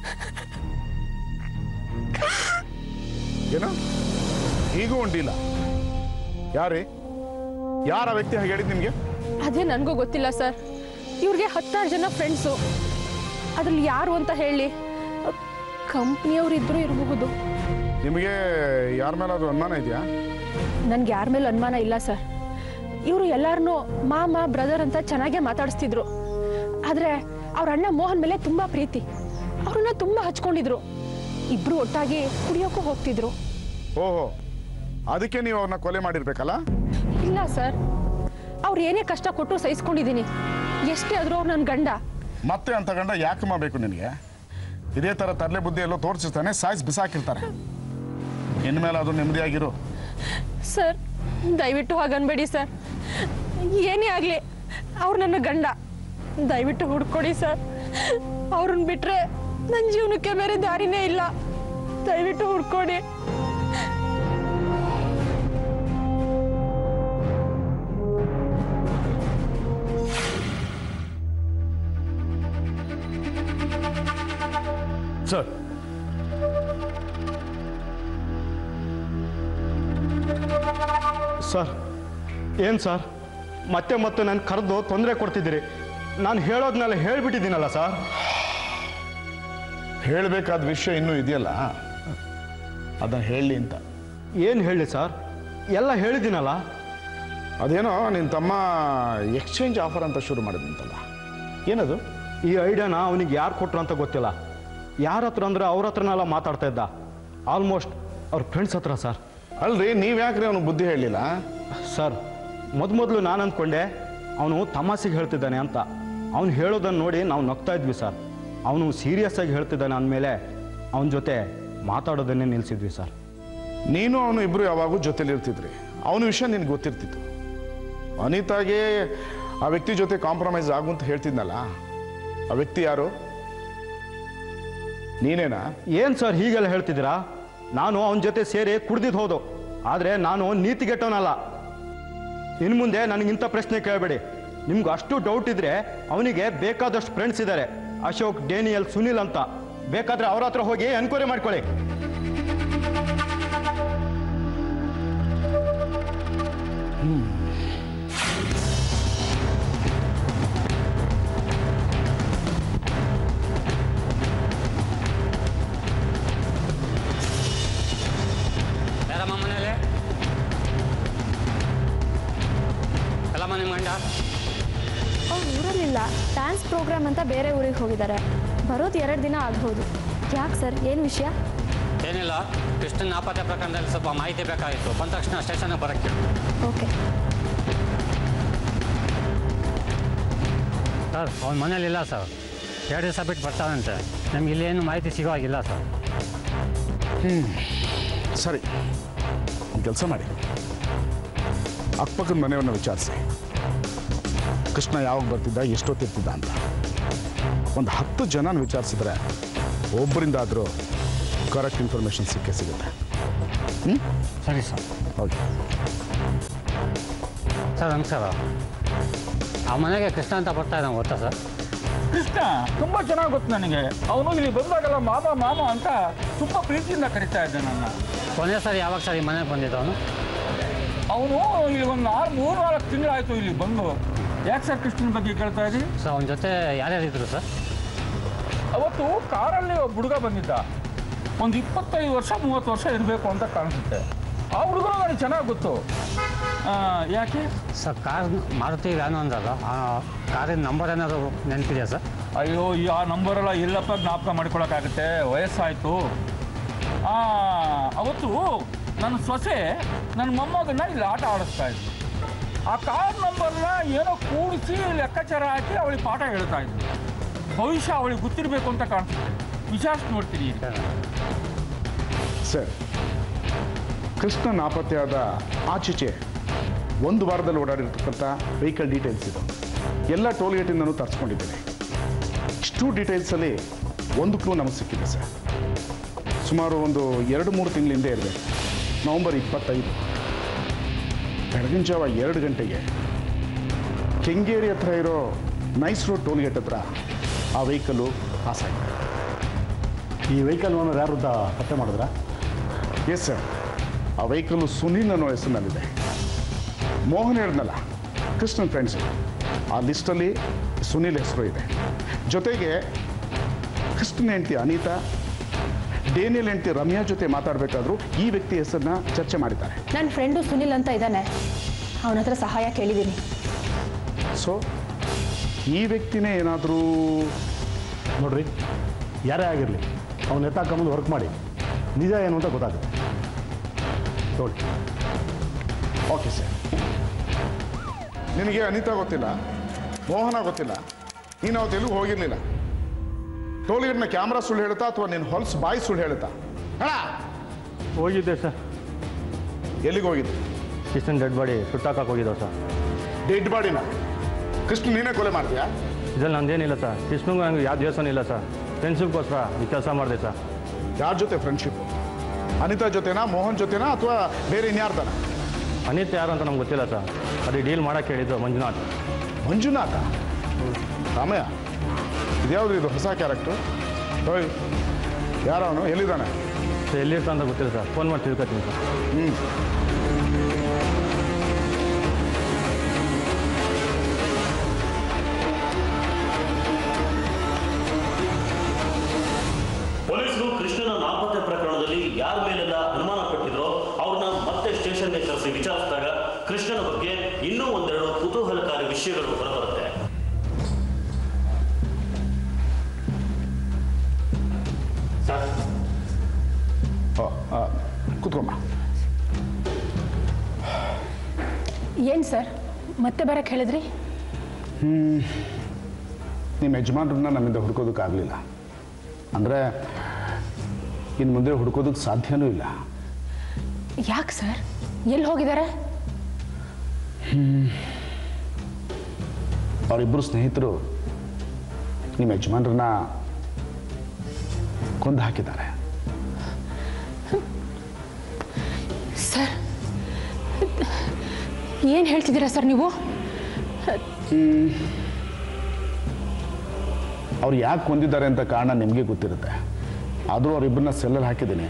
Speaker 12: ಏನು ಈಗೂ ಉಂಟಿಲ್ಲ ಯಾರೇ ಯಾರ ವ್ಯಕ್ತಿ ಹಾಗೆ ಹೇಳಿದ್ ನಿಮಗೆ
Speaker 6: ಅದೇ ನನಗೂ ಗೊತ್ತಿಲ್ಲ ಸರ್ ಇವ್ರಿಗೆ ಹತ್ತಾರು ಜನ ಫ್ರೆಂಡ್ಸು ಅದ್ರಲ್ಲಿ ಯಾರು ಅಂತ ಹೇಳಿ ಕಂಪ್ನಿಯವ್ರು ಇದ್ರೂ ಇರಬಹುದು
Speaker 12: ನಿಮಗೆ ಯಾರ ಮೇಲಾದ್ರೂ ಅನುಮಾನ ಇದೆಯಾ
Speaker 6: ನನ್ಗೆ ಯಾರ ಮೇಲೆ ಅನುಮಾನ ಇಲ್ಲ ಸರ್ ಇವರು ಎಲ್ಲಾರನ್ನೂ ಮಾಮ ಬ್ರದರ್ ಅಂತ ಚೆನ್ನಾಗೇ ಮಾತಾಡಿಸ್ತಿದ್ರು ಆದರೆ ಅವ್ರ ಅಣ್ಣ ಮೋಹನ್ ಮೇಲೆ ತುಂಬ ಪ್ರೀತಿ ಅವ್ರನ್ನ ತುಂಬ ಹಚ್ಕೊಂಡಿದ್ರು ಇಬ್ರು ಒಟ್ಟಾಗಿ ಕುಡಿಯೋಕ್ಕೂ ಹೋಗ್ತಿದ್ರು
Speaker 12: ಓಹೋ ಅದಕ್ಕೆ ನೀವು ಅವ್ರನ್ನ ಕೊಲೆ ಮಾಡಿರ್ಬೇಕಲ್ಲ
Speaker 6: ಇಲ್ಲ ಸರ್ ಅವ್ರು ಏನೇ ಕಷ್ಟ ಕೊಟ್ಟರು ಸಹಿಸ್ಕೊಂಡಿದ್ದೀನಿ ಎಷ್ಟೇ ಆದರೂ ಅವ್ರು ನನ್ನ ಗಂಡ
Speaker 12: ಮತ್ತೆ ಅಂತ ಗಂಡ ಯಾಕಮ್ಮ ಬೇಕು ನಿನಗೆ ಇದೇ ಥರ ತರಲೆ ಬುದ್ಧಿ ಎಲ್ಲೋ ತೋರಿಸಿರ್ತಾನೆ ಸಾಯಿಸಿ ಬಿಸಾಕಿರ್ತಾರೆ ಇನ್ಮೇಲೆ ಅದು ನೆಮ್ಮದಿಯಾಗಿರು
Speaker 6: ಸರ್ ದಯವಿಟ್ಟು ಹಾಗನ್ಬೇಡಿ ಸರ್ ಏನೇ ಆಗಲಿ ಅವ್ರು ನನ್ನ ಗಂಡ ದಯವಿಟ್ಟು ಹುಡ್ಕೊಡಿ ಸರ್ ಅವ್ರನ್ನ ಬಿಟ್ರೆ ನನ್ನ ಜೀವನಕ್ಕೆ ಬೇರೆ ದಾರಿನೇ ಇಲ್ಲ ದಯವಿಟ್ಟು ಹುಡ್ಕೊಡಿ
Speaker 12: ಸರ್
Speaker 5: ಸರ್ ಏನು ಸರ್ ಮತ್ತೆ ಮತ್ತೆ ನಾನು ಕರೆದು ತೊಂದರೆ ಕೊಡ್ತಿದ್ದೀರಿ ನಾನು ಹೇಳೋದ್ನೆಲ್ಲ ಹೇಳ್ಬಿಟ್ಟಿದ್ದೀನಲ್ಲ ಸರ್
Speaker 12: ಹೇಳಬೇಕಾದ ವಿಷಯ ಇನ್ನೂ ಇದೆಯಲ್ಲ ಅದನ್ನು ಹೇಳಲಿ ಅಂತ
Speaker 5: ಏನು ಹೇಳಿ ಸರ್ ಎಲ್ಲ ಹೇಳಿದ್ದೀನಲ್ಲ
Speaker 12: ಅದೇನೋ ನಿನ್ನ ತಮ್ಮ ಎಕ್ಸ್ಚೇಂಜ್ ಆಫರ್ ಅಂತ ಶುರು ಮಾಡಿದಂತಲ್ಲ ಏನದು
Speaker 5: ಈ ಐಡಿಯಾನ ಅವನಿಗೆ ಯಾರು ಕೊಟ್ರು ಅಂತ ಗೊತ್ತಿಲ್ಲ ಯಾರ ಹತ್ರ ಅಂದ್ರೆ ಅವ್ರ ಹತ್ರನೆಲ್ಲ ಮಾತಾಡ್ತಾ ಇದ್ದ ಆಲ್ಮೋಸ್ಟ್ ಅವ್ರ ಫ್ರೆಂಡ್ಸ್ ಹತ್ರ ಸರ್
Speaker 12: ಅಲ್ರಿ ನೀವು ಯಾಕ್ರಿ ಅವನು ಬುದ್ಧಿ ಹೇಳಲಿಲ್ಲ
Speaker 5: ಸರ್ ಮೊದ್ ಮೊದಲು ನಾನು ಅಂದ್ಕೊಂಡೆ ಅವನು ತಮಾಷೆಗೆ ಹೇಳ್ತಿದ್ದಾನೆ ಅಂತ ಅವ್ನು ಹೇಳೋದನ್ನು ನೋಡಿ ನಾವು ನಗ್ತಾ ಇದ್ವಿ ಸರ್ ಅವನು ಸೀರಿಯಸ್ ಆಗಿ ಹೇಳ್ತಿದ್ದಾನೆ ಅಂದಮೇಲೆ ಅವನ ಜೊತೆ ಮಾತಾಡೋದನ್ನೇ ನಿಲ್ಲಿಸಿದ್ವಿ ಸರ್
Speaker 12: ನೀನು ಅವನು ಇಬ್ರು ಯಾವಾಗೂ ಜೊತೆಲಿ ಇರ್ತಿದ್ರಿ ಅವನ ವಿಷಯ ನಿನ್ಗೆ ಗೊತ್ತಿರ್ತಿತ್ತು ಅನಿತಾಗೆ ಆ ವ್ಯಕ್ತಿ ಜೊತೆ ಕಾಂಪ್ರಮೈಸ್ ಆಗು ಅಂತ ಹೇಳ್ತಿದ್ನಲ್ಲ ಆ ವ್ಯಕ್ತಿ ಯಾರು ನೀನೇನಾ
Speaker 5: ಏನು ಸರ್ ಹೀಗೆಲ್ಲ ಹೇಳ್ತಿದ್ದೀರಾ ನಾನು ಅವನ ಜೊತೆ ಸೇರಿ ಕುಡ್ದಿದ್ದು ಹೌದು ಆದರೆ ನಾನು ನೀತಿಗೆಟ್ಟವನಲ್ಲ ಇನ್ನು ಮುಂದೆ ನನಗಿಂಥ ಪ್ರಶ್ನೆ ಕೇಳಬೇಡಿ ನಿಮ್ಗೆ ಅಷ್ಟು ಡೌಟ್ ಇದ್ರೆ ಅವನಿಗೆ ಬೇಕಾದಷ್ಟು ಫ್ರೆಂಡ್ಸ್ ಇದ್ದಾರೆ ಅಶೋಕ್ ಡೇನಿಯಲ್ ಸುನಿಲ್ ಅಂತ ಬೇಕಾದ್ರೆ ಅವ್ರ ಹತ್ರ ಹೋಗಿ ಎನ್ಕ್ವೈರಿ ಮಾಡ್ಕೊಳ್ಳಿ
Speaker 3: ಯಾರಮ್ಮ ಮನೇಲಿ ಎಲ್ಲಮ್ಮ ನಿಮ್ಮ ಗಂಡ
Speaker 9: ಅವ್ರು ಊರಲ್ಲಿಲ್ಲ ಡ್ಯಾನ್ಸ್ ಪ್ರೋಗ್ರಾಮ್ ಅಂತ ಬೇರೆ ಊರಿಗೆ ಹೋಗಿದ್ದಾರೆ ಬರೋದು ಎರಡು ದಿನ ಆಗ್ಬೋದು ಯಾಕೆ ಸರ್ ಏನು ವಿಷಯ
Speaker 3: ಏನಿಲ್ಲ ಕೃಷ್ಣನ್ ನಾಪತ್ತೆ ಪ್ರಕರಣದಲ್ಲಿ ಸ್ವಲ್ಪ ಮಾಹಿತಿ ಬೇಕಾಗಿತ್ತು ಬಂದ ತಕ್ಷಣ ಸ್ಟೇಷನ್ಗೆ ಬರೋಕ್ಕೆ
Speaker 9: ಓಕೆ
Speaker 3: ಸರ್ ಅವ್ನ ಮನೇಲಿಲ್ಲ ಸರ್ ಎರಡು ದಿವಸ ಬಿಟ್ಟು ಬರ್ತಾನಂತೆ ನಮ್ಗೆ ಇಲ್ಲೇನು ಮಾಹಿತಿ ಸಿಗೋ ಹಾಗಿಲ್ಲ ಸರ್
Speaker 12: ಹ್ಞೂ ಸರಿ ಕೆಲಸ ಮಾಡಿ ಅಕ್ಕಪಕ್ಕದ ಮನೆಯವ್ರನ್ನ ವಿಚಾರಿಸಿ ಕೃಷ್ಣ ಯಾವಾಗ ಬರ್ತಿದ್ದ ಎಷ್ಟೊತ್ತಿರ್ತಿದ್ದ ಅಂತ ಒಂದು ಹತ್ತು ಜನನ ವಿಚಾರಿಸಿದ್ರೆ ಒಬ್ಬರಿಂದಾದರೂ ಕರೆಕ್ಟ್ ಇನ್ಫಾರ್ಮೇಷನ್ ಸಿಕ್ಕೇ ಸಿಗುತ್ತೆ ಹ್ಞೂ
Speaker 3: ಸರಿ ಸರ್
Speaker 12: ಓಕೆ
Speaker 3: ಸರ್ ನಮಸ್ಕಾರ ಆ ಮನೆಗೆ ಕೃಷ್ಣ ಅಂತ ಬರ್ತಾ ಇದ್ದಾನೆ ಗೊತ್ತಾ ಸರ್
Speaker 13: ಕೃಷ್ಣ ತುಂಬಾ ಚೆನ್ನಾಗಿ ಗೊತ್ತು ನನಗೆ ಅವನು ಇಲ್ಲಿ ಬಂದಾಗೆಲ್ಲ ಮಾಮ ಮಾಮ ಅಂತ ತುಂಬಾ ಪ್ರೀತಿಯಿಂದ ಕರಿತಾ ಇದ್ದ ನನ್ನ
Speaker 3: ಕೊನೆ ಸರಿ ಯಾವಾಗ ಸರ್ ಈ ಮನೆಗೆ ಬಂದಿದ್ದವನು
Speaker 13: ಅವನು ಇಲ್ಲಿ ಒಂದು ನಾಲ್ಕು ಮೂರು ನಾಲ್ಕು ತಿಂಗಳಾಯ್ತು ಇಲ್ಲಿ ಬಂದು ಯಾಕೆ ಸರ್ ಕೃಷ್ಣನ ಬಗ್ಗೆ ಕೇಳ್ತಾ ಇದ್ದೀವಿ
Speaker 3: ಸರ್ ಅವನ ಜೊತೆ ಯಾರ್ಯಾರು ಇದ್ರು ಸರ್
Speaker 13: ಅವತ್ತು ಕಾರಲ್ಲಿ ಒಬ್ಬ ಹುಡುಗ ಬಂದಿದ್ದ ಒಂದು ಇಪ್ಪತ್ತೈದು ವರ್ಷ ಮೂವತ್ತು ವರ್ಷ ಇರಬೇಕು ಅಂತ ಕಾಣಿಸುತ್ತೆ ಆ ಹುಡುಗರು ನನಗೆ ಚೆನ್ನಾಗಿ ಗೊತ್ತು ಆ, ಯಾಕೆ
Speaker 3: ಸರ್ ಕಾರ್ ಮಾರುತಿ ವ್ಯಾನು ಅಂದಲ್ಲ ಆ ಕಾರಿನ ನಂಬರ್ ಏನಾದರೂ ನೆನಪಿದೆಯಾ ಸರ್
Speaker 13: ಅಯ್ಯೋ ಈ ಆ ನಂಬರೆಲ್ಲ ಎಲ್ಲಪ್ಪ ಜ್ಞಾಪಕ ಮಾಡ್ಕೊಳಕ್ಕಾಗತ್ತೆ ವಯಸ್ಸಾಯಿತು ಆ, ಅವತ್ತು ನನ್ನ ಸೊಸೆ ನನ್ನ ಮೊಮ್ಮಗನ್ನ ಇಲ್ಲಿ ಆಟ ಆಡಿಸ್ತಾ ಇದ್ಲು ಆ ಕಾರ್ ನಂಬರ್ನ ಏನೋ ಕೂಡಿಸಿ ಲೆಕ್ಕಾಚಾರ ಹಾಕಿ ಅವಳಿಗೆ ಪಾಠ ಹೇಳ್ತಾ ಇದ್ಲು ಭವಿಷ್ಯ ಅವಳಿಗೆ ಗೊತ್ತಿರಬೇಕು ಅಂತ ಕಾಣಿಸುತ್ತೆ ವಿಚಾರಿಸಿ ನೋಡ್ತೀನಿ ಈಗ.
Speaker 12: ಸರ್ ಕೃಷ್ಣ ನಾಪತ್ತೆಯಾದ ಆಚೀಚೆ ಒಂದು ವಾರದಲ್ಲಿ ಓಡಾಡಿರ್ತಕ್ಕಂಥ ವೆಹಿಕಲ್ ಡೀಟೇಲ್ಸ್ ಇದು ಎಲ್ಲ ಟೋಲ್ ಗೇಟಿಂದನೂ ತರಿಸ್ಕೊಂಡಿದ್ದೇನೆ ಇಷ್ಟು ಡೀಟೇಲ್ಸಲ್ಲಿ ಒಂದು ಕ್ಲೂ ನಮಗೆ ಸಿಕ್ಕಿದೆ ಸರ್ ಸುಮಾರು ಒಂದು ಎರಡು ಮೂರು ತಿಂಗಳ ಹಿಂದೆ ಇರಬೇಕು ನವಂಬರ್ ಇಪ್ಪತ್ತೈದು ಬೆಳಗಿನ ಜಾವ ಎರಡು ಗಂಟೆಗೆ ಕೆಂಗೇರಿ ಹತ್ರ ಇರೋ ನೈಸ್ ರೋಡ್ ಟೋಲ್ ಗೇಟ್ ಹತ್ರ ಆ ವೆಹಿಕಲ್ಲು ಪಾಸ್ ಆಗಿದೆ
Speaker 14: ಈ ವೆಹಿಕಲ್ ಓನರ್ ಯಾರು ಅಂತ ಪತ್ತೆ ಮಾಡಿದ್ರಾ
Speaker 12: ಎಸ್ ಸರ್ ಆ ವೆಹಿಕಲ್ಲು ಸುನೀಲ್ ಅನ್ನೋ ಹೆಸರಿನಲ್ಲಿದೆ ಮೋಹನ್ ಹೇಳಿದ್ನಲ್ಲ ಕೃಷ್ಣನ್ ಫ್ರೆಂಡ್ಸು ಆ ಲಿಸ್ಟಲ್ಲಿ ಸುನೀಲ್ ಹೆಸರು ಇದೆ ಜೊತೆಗೆ ಕೃಷ್ಣನ್ ಹೆಂಡತಿ ಅನಿತಾ ಡೇನಿಯಲ್ ಹೆಂಡತಿ ರಮ್ಯಾ ಜೊತೆ ಮಾತಾಡಬೇಕಾದ್ರೂ ಈ ವ್ಯಕ್ತಿ ಹೆಸರನ್ನ ಚರ್ಚೆ ಮಾಡಿದ್ದಾರೆ
Speaker 6: ನನ್ನ ಫ್ರೆಂಡು ಸುನಿಲ್ ಅಂತ ಇದ್ದಾನೆ ಅವನ ಹತ್ರ ಸಹಾಯ ಕೇಳಿದ್ದೀನಿ
Speaker 12: ಸೊ ಈ ವ್ಯಕ್ತಿನೇ ಏನಾದರೂ
Speaker 14: ನೋಡ್ರಿ ಯಾರೇ ಆಗಿರಲಿ ಅವ್ನು ಎತ್ತಾಕೊಂಬಂದು ವರ್ಕ್ ಮಾಡಿ ನಿಜ ಏನು ಅಂತ ಗೊತ್ತಾಗುತ್ತೆ ನೋಡಿ
Speaker 12: ಓಕೆ ಸರ್ ನಿನಗೆ ಅನಿತಾ ಗೊತ್ತಿಲ್ಲ ಮೋಹನ ಗೊತ್ತಿಲ್ಲ ನೀನು ಅವತ್ತು ಎಲ್ಲಿಗೂ ಹೋಗಿರಲಿಲ್ಲ ಟೋಲ್ಗೇಟ್ನ ಕ್ಯಾಮ್ರಾ ಸುಳ್ಳು ಹೇಳುತ್ತಾ ಅಥವಾ ನಿನ್ನ ಹೊಲ್ಸ್ ಬಾಯಿ ಸುಳ್ಳು ಹೇಳುತ್ತಾ ಹಣ
Speaker 14: ಹೋಗಿದ್ದೆ ಸರ್
Speaker 12: ಎಲ್ಲಿಗೆ ಹೋಗಿದ್ದೆ
Speaker 14: ಕಿಶನ್ ಡೆಡ್ ಬಾಡಿ ಸುಟ್ಟಾಕಕ್ಕೆ ಹೋಗಿದ್ದೋ ಸರ್
Speaker 12: ಡೆಡ್ ಬಾಡಿನ ಕೃಷ್ಣ ನೀನೇ ಕೊಲೆ ಮಾಡ್ತೀಯಾ
Speaker 14: ಇದ್ರಲ್ಲಿ ನಂದೇನಿಲ್ಲ ಸರ್ ಕೃಷ್ಣಂಗೂ ನಂಗೆ ಯಾವ ದಿವಸನೂ ಇಲ್ಲ ಸರ್ ಫ್ರೆಂಡ್ಶಿಪ್ಗೋಸ್ಕರ ಈ ಕೆಲಸ ಮಾಡಿದೆ ಸರ್
Speaker 12: ಯಾರ ಜೊತೆ ಫ್ರೆಂಡ್ಶಿಪ್ ಅನಿತಾ ಜೊತೆನಾ ಮೋಹನ್ ಜೊತೆನಾ ಅಥವಾ ಬೇರೆ ಇನ್ಯಾರ್ದನ
Speaker 14: ಅನಿತ್ ಯಾರು ಅಂತ ನಮ್ಗೆ ಗೊತ್ತಿಲ್ಲ ಸರ್ ಅದು ಡೀಲ್ ಮಾಡಕ್ಕೆ ಹೇಳಿದ್ದು ಮಂಜುನಾಥ್
Speaker 12: ಮಂಜುನಾಥ ರಾಮಯ್ಯ ಇದ್ಯಾವುದು ಇದು ಹೊಸ ಕ್ಯಾರೆಕ್ಟ್ರು ಹೋಯ್ ಯಾರವನು ಎಲ್ಲಿದ್ದಾನೆ
Speaker 14: ಸರ್ ಎಲ್ಲಿರ್ತ ಅಂತ ಗೊತ್ತಿಲ್ಲ ಸರ್ ಫೋನ್ ಮಾಡಿ ತಿಳ್ಕೊತೀನಿ ಸರ್
Speaker 12: ಹ್ಞೂ
Speaker 1: ಪೊಲೀಸರು ಕೃಷ್ಣನ ನಾಪತ್ತೆ ಪ್ರಕರಣದಲ್ಲಿ ಯಾರ ಮೇಲೆಲ್ಲ ಅನುಮಾನ ಪಟ್ಟಿದ್ರೋ ಅವ್ರನ್ನ ಮತ್ತೆ ಸ್ಟೇಷನ್ಗೆ ಕರೆಸಿ ವಿಚಾರಿಸಿದಾಗ ಕೃಷ್ಣನ ಬಗ್ಗೆ ಇನ್ನೂ ಒಂದೆರಡು ಕುತೂಹಲಕಾರಿ ವಿಷಯಗಳು ಹೊರಬರುತ್ತೆ
Speaker 12: ಸರ್ ಕೂತ್ಕೊಮ್ಮ
Speaker 6: ಏನು ಸರ್ ಮತ್ತೆ ಬರಕ್ಕೆ ಹೇಳಿದ್ರಿ
Speaker 12: ಹ್ಮ್. ನಿಮ್ಮ ಯಜಮಾನ್ರನ್ನ ನಮ್ಮಿಂದ ಹುಡ್ಕೋದಕ್ಕಾಗಲಿಲ್ಲ ಅಂದರೆ ಇನ್ನು ಮುಂದೆ ಹುಡ್ಕೋದಕ್ಕೆ ಸಾಧ್ಯನೂ ಇಲ್ಲ
Speaker 6: ಯಾಕೆ ಸರ್ ಎಲ್ಲಿ ಹೋಗಿದ್ದಾರೆ
Speaker 12: ಅವರಿಬ್ಬರು ಸ್ನೇಹಿತರು ನಿಮ್ಮ ಯಜಮಾನ್ರನ್ನ ಕೊಂದು ಹಾಕಿದ್ದಾರೆ
Speaker 6: ಸರ್ ಏನು ಹೇಳ್ತಿದ್ದೀರಾ ಸರ್ ನೀವು
Speaker 12: ಅವ್ರು ಯಾಕೆ ಕೊಂದಿದ್ದಾರೆ ಅಂತ ಕಾರಣ ನಿಮಗೆ ಗೊತ್ತಿರುತ್ತೆ ಆದರೂ ಅವರಿಬ್ಬರನ್ನ ಸೆಲ್ಲಲ್ಲಿ ಹಾಕಿದ್ದೀನಿ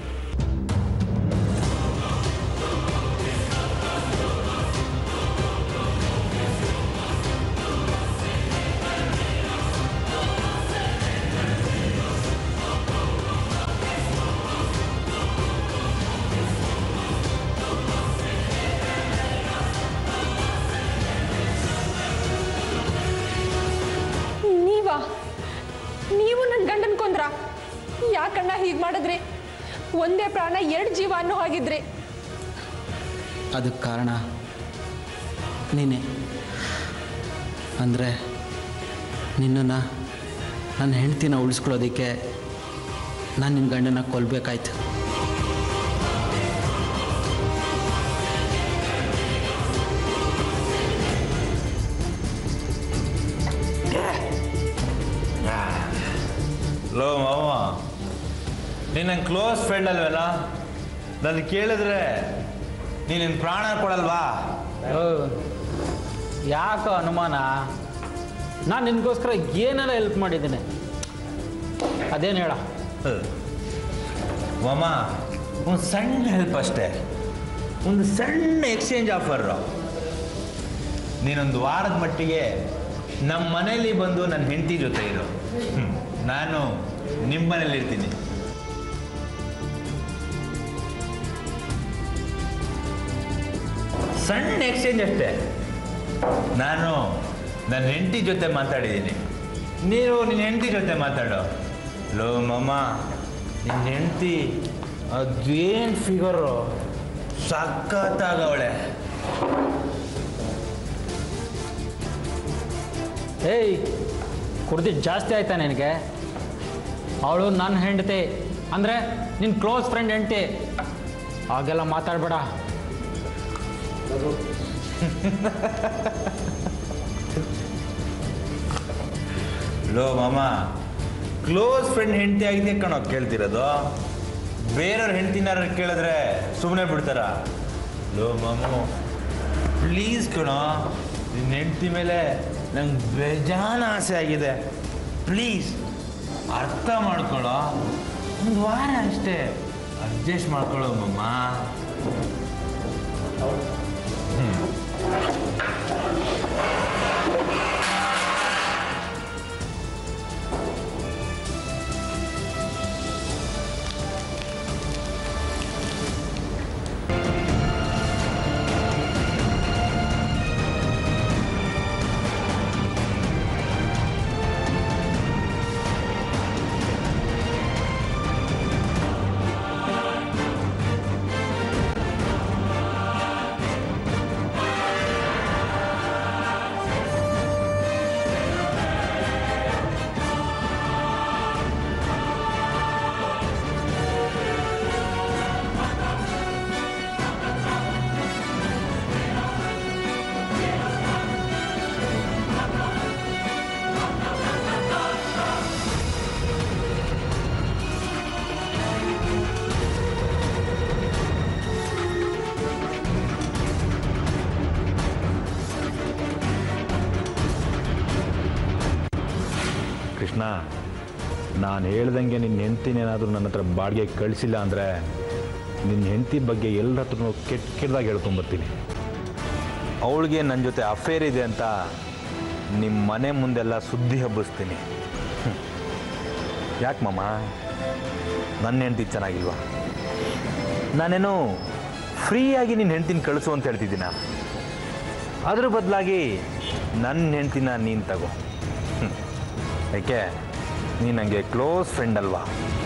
Speaker 6: ನೀವಾ ನೀವು ನನ್ನ ಗಂಡನ್ ಕೊಂದ್ರ ಯಾಕಣ್ಣ ಹೀಗೆ ಮಾಡಿದ್ರಿ ಒಂದೇ ಪ್ರಾಣ ಎರಡು ಜೀವ ಅನ್ನೋ ಹಾಗಿದ್ರಿ
Speaker 3: ಅದಕ್ಕೆ ಕಾರಣ ನೀನೆ ಅಂದರೆ ನಿನ್ನನ್ನು ನನ್ನ ಹೆಂಡ್ತಿನ ಉಳಿಸ್ಕೊಳ್ಳೋದಕ್ಕೆ ನಾನು ನಿನ್ನ ಗಂಡನ ಕೊಲ್ಲಬೇಕಾಯ್ತು
Speaker 2: ಲೋ ಮಾವ ನೀನು ನನ್ನ ಕ್ಲೋಸ್ ಫ್ರೆಂಡ್ ಅಲ್ವೇನೋ ನನ್ನ ಕೇಳಿದ್ರೆ ನೀನು ನಿನ್ನ ಪ್ರಾಣ ಕೊಡಲ್ವಾ
Speaker 3: ಯಾಕೋ ಅನುಮಾನ ನಾನು ನಿನಗೋಸ್ಕರ ಏನೆಲ್ಲ ಹೆಲ್ಪ್ ಮಾಡಿದ್ದೀನಿ ಅದೇನು ಹೇಳ
Speaker 2: ಮಾಮ ಒಂದು ಸಣ್ಣ ಹೆಲ್ಪ್ ಅಷ್ಟೇ ಒಂದು ಸಣ್ಣ ಎಕ್ಸ್ಚೇಂಜ್ ಆಫರು ನೀನೊಂದು ವಾರದ ಮಟ್ಟಿಗೆ ನಮ್ಮ ಮನೇಲಿ ಬಂದು ನನ್ನ ಹೆಂಡತಿ ಜೊತೆ ಇರು ಹ್ಮ್. ನಾನು ನಿಮ್ಮ ಮನೇಲಿ ಇರ್ತೀನಿ ಸಣ್ಣ ಎಕ್ಸ್ಚೇಂಜ್ ಅಷ್ಟೇ ನಾನು ನನ್ನ ಹೆಂಡತಿ ಜೊತೆ ಮಾತಾಡಿದ್ದೀನಿ ನೀನು ನಿನ್ನ ಹೆಂಡತಿ ಜೊತೆ ಮಾತಾಡು ಲೋ ಮಮ್ಮ ನಿನ್ನ ಹೆಂಡತಿ ಅದೇನು ಫಿಗರು ಸಖತ್ತಾಗವಳೆ
Speaker 3: ಏಯ್ ಕುಡ್ದಿದ್ದು ಜಾಸ್ತಿ ಆಯ್ತಾ ನಿನಗೆ ಅವಳು ನನ್ನ ಹೆಂಡತಿ ಅಂದರೆ ನಿನ್ನ ಕ್ಲೋಸ್ ಫ್ರೆಂಡ್ ಹೆಂಡತಿ ಹಾಗೆಲ್ಲ ಮಾತಾಡಬೇಡ
Speaker 2: ಲೋ ಮಾಮ ಕ್ಲೋಸ್ ಫ್ರೆಂಡ್ ಹೆಂಡತಿ ಆಗಿದೆ ಕಣೋ ಕೇಳ್ತಿರೋದು ಬೇರೆಯವ್ರ ಹೆಂಡ್ತಿನಾರ ಕೇಳಿದ್ರೆ ಸುಮ್ಮನೆ ಬಿಡ್ತಾರ ಲೋ ಮಾಮು ಪ್ಲೀಸ್ ಕಣೋ ನಿನ್ನ ಹೆಂಡ್ತಿ ಮೇಲೆ ನಂಗೆ ಬೇಜಾನ ಆಸೆ ಆಗಿದೆ ಪ್ಲೀಸ್ ಅರ್ಥ ಮಾಡ್ಕೊಳ್ಳೋ ಒಂದು ವಾರ ಅಷ್ಟೇ ಅಡ್ಜಸ್ಟ್ ಮಾಡ್ಕೊಳ್ಳೋ ಮಮ್ಮ
Speaker 15: ಕೃಷ್ಣ ನಾನು ಹೇಳ್ದಂಗೆ ನಿನ್ನ ಹೆಂಡ್ತಿನೇನಾದರೂ ನನ್ನ ಹತ್ರ ಬಾಡಿಗೆ ಕಳಿಸಿಲ್ಲ ಅಂದರೆ ನಿನ್ನ ಹೆಂಡತಿ ಬಗ್ಗೆ ಎಲ್ಲರ ಹತ್ರನೂ ಕೆಟ್ಟ ಕೆಟ್ಟದಾಗಿ ಹೇಳ್ಕೊಂಬರ್ತೀನಿ ಅವಳಿಗೆ ನನ್ನ ಜೊತೆ ಅಫೇರ್ ಇದೆ ಅಂತ ನಿಮ್ಮ ಮನೆ ಮುಂದೆಲ್ಲ ಸುದ್ದಿ ಹಬ್ಬಿಸ್ತೀನಿ ಯಾಕೆ ಮಾಮ ನನ್ನ ಹೆಂಡತಿ ಚೆನ್ನಾಗಿಲ್ವಾ ನಾನೇನು ಫ್ರೀಯಾಗಿ ನಿನ್ನ ಹೆಂಡ್ತಿನ ಕಳಿಸು ಅಂತ ಹೇಳ್ತಿದ್ದೀನ ಅದ್ರ ಬದಲಾಗಿ ನನ್ನ ಹೆಂಡ್ತಿನ ನೀನು ತಗೋ ಹ್ಮ್. ಯಾಕೆ ನೀನು ನನಗೆ ಕ್ಲೋಸ್ ಫ್ರೆಂಡ್ ಅಲ್ವಾ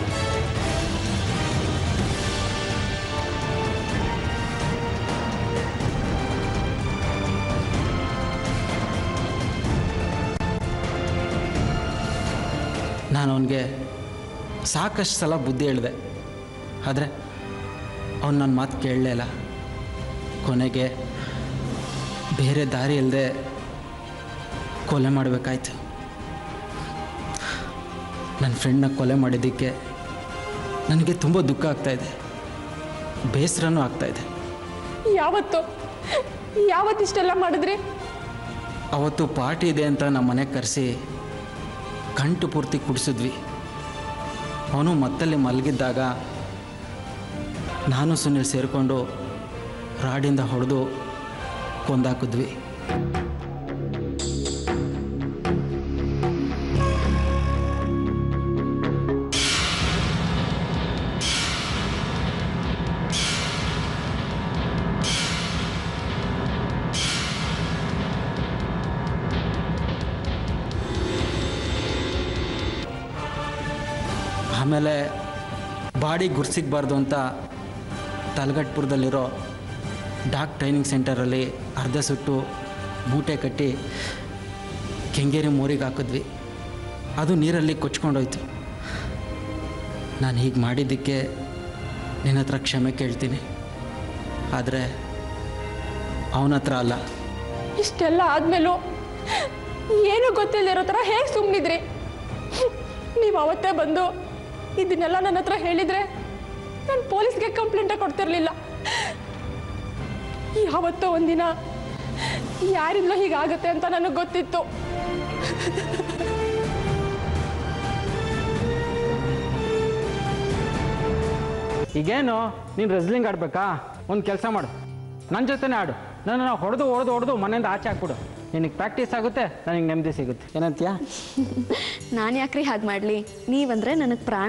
Speaker 3: ನಾನು ಅವನಿಗೆ ಸಾಕಷ್ಟು ಸಲ ಬುದ್ಧಿ ಹೇಳಿದೆ ಆದರೆ ಅವನು ನನ್ನ ಮಾತು ಕೇಳಲೇ ಇಲ್ಲ ಕೊನೆಗೆ ಬೇರೆ ದಾರಿ ಇಲ್ಲದೆ ಕೊಲೆ ಮಾಡಬೇಕಾಯ್ತು ನನ್ನ ಫ್ರೆಂಡ್ನ ಕೊಲೆ ಮಾಡಿದ್ದಕ್ಕೆ ನನಗೆ ತುಂಬ ದುಃಖ ಆಗ್ತಾ ಇದೆ ಬೇಸರನೂ ಆಗ್ತಾ ಇದೆ
Speaker 6: ಯಾವತ್ತು ಯಾವತ್ತಿಷ್ಟೆಲ್ಲ ಮಾಡಿದ್ರಿ
Speaker 3: ಅವತ್ತು ಪಾರ್ಟಿ ಇದೆ ಅಂತ ನಮ್ಮ ಮನೆಗೆ ಕರೆಸಿ ಕಂಟು ಪೂರ್ತಿ ಕುಡಿಸಿದ್ವಿ ಅವನು ಮತ್ತಲ್ಲಿ ಮಲಗಿದ್ದಾಗ ನಾನು ಸುನಿಲ್ ಸೇರಿಕೊಂಡು ರಾಡಿಂದ ಹೊಡೆದು ಕೊಂದಾಕಿದ್ವಿ ಆಮೇಲೆ ಬಾಡಿ ಗುರ್ಸಿಗ್ಬಾರ್ದು ಅಂತ ತಲಗಟ್ಪುರದಲ್ಲಿರೋ ಡಾಕ್ ಟ್ರೈನಿಂಗ್ ಸೆಂಟರಲ್ಲಿ ಅರ್ಧ ಸುಟ್ಟು ಮೂಟೆ ಕಟ್ಟಿ ಕೆಂಗೇರಿ ಮೋರಿಗೆ ಹಾಕಿದ್ವಿ ಅದು ನೀರಲ್ಲಿ ಕೊಚ್ಕೊಂಡೋಯ್ತು ನಾನು ಹೀಗೆ ಮಾಡಿದ್ದಕ್ಕೆ ನಿನ್ನ ಹತ್ರ ಕ್ಷಮೆ ಕೇಳ್ತೀನಿ ಆದರೆ ಅವನ ಹತ್ರ ಅಲ್ಲ
Speaker 6: ಇಷ್ಟೆಲ್ಲ ಆದ್ಮೇಲೂ ಏನು ಗೊತ್ತಿಲ್ಲದಿರೋ ಥರ ಹೇಗೆ ಸುಮ್ಮನಿದ್ರಿ ನೀವು ಅವತ್ತೇ ಬಂದು ಇದನ್ನೆಲ್ಲ ನನ್ನ ಹತ್ರ ಹೇಳಿದ್ರೆ ನಾನು ಪೊಲೀಸ್ಗೆ ಕಂಪ್ಲೇಂಟೇ ಕೊಡ್ತಿರ್ಲಿಲ್ಲ ಯಾವತ್ತೋ ಒಂದಿನ ಯಾರಿಂದಲೋ ಹೀಗಾಗುತ್ತೆ ಅಂತ ನನಗೆ ಗೊತ್ತಿತ್ತು
Speaker 3: ಈಗೇನು ನೀನು ರೆಸ್ಲಿಂಗ್ ಆಡಬೇಕಾ ಒಂದು ಕೆಲಸ ಮಾಡು ನನ್ನ ಜೊತೆನೇ ಆಡು ನನ್ನ ಹೊಡೆದು ಹೊಡೆದು ಹೊಡೆದು ಮನೆಯಿಂದ ಆಚೆ ಹಾಕ್ಬಿಡು ನಿನಗೆ ಪ್ರಾಕ್ಟೀಸ್ ಆಗುತ್ತೆ ನನಗೆ ನೆಮ್ಮದಿ ಸಿಗುತ್ತೆ ಏನಂತೀಯಾ
Speaker 9: ನಾನು ಯಾಕ್ರಿ ಹಾಗೆ ಮಾಡಲಿ ನೀವಂದ್ರೆ ನನಗೆ ಪ್ರಾಣ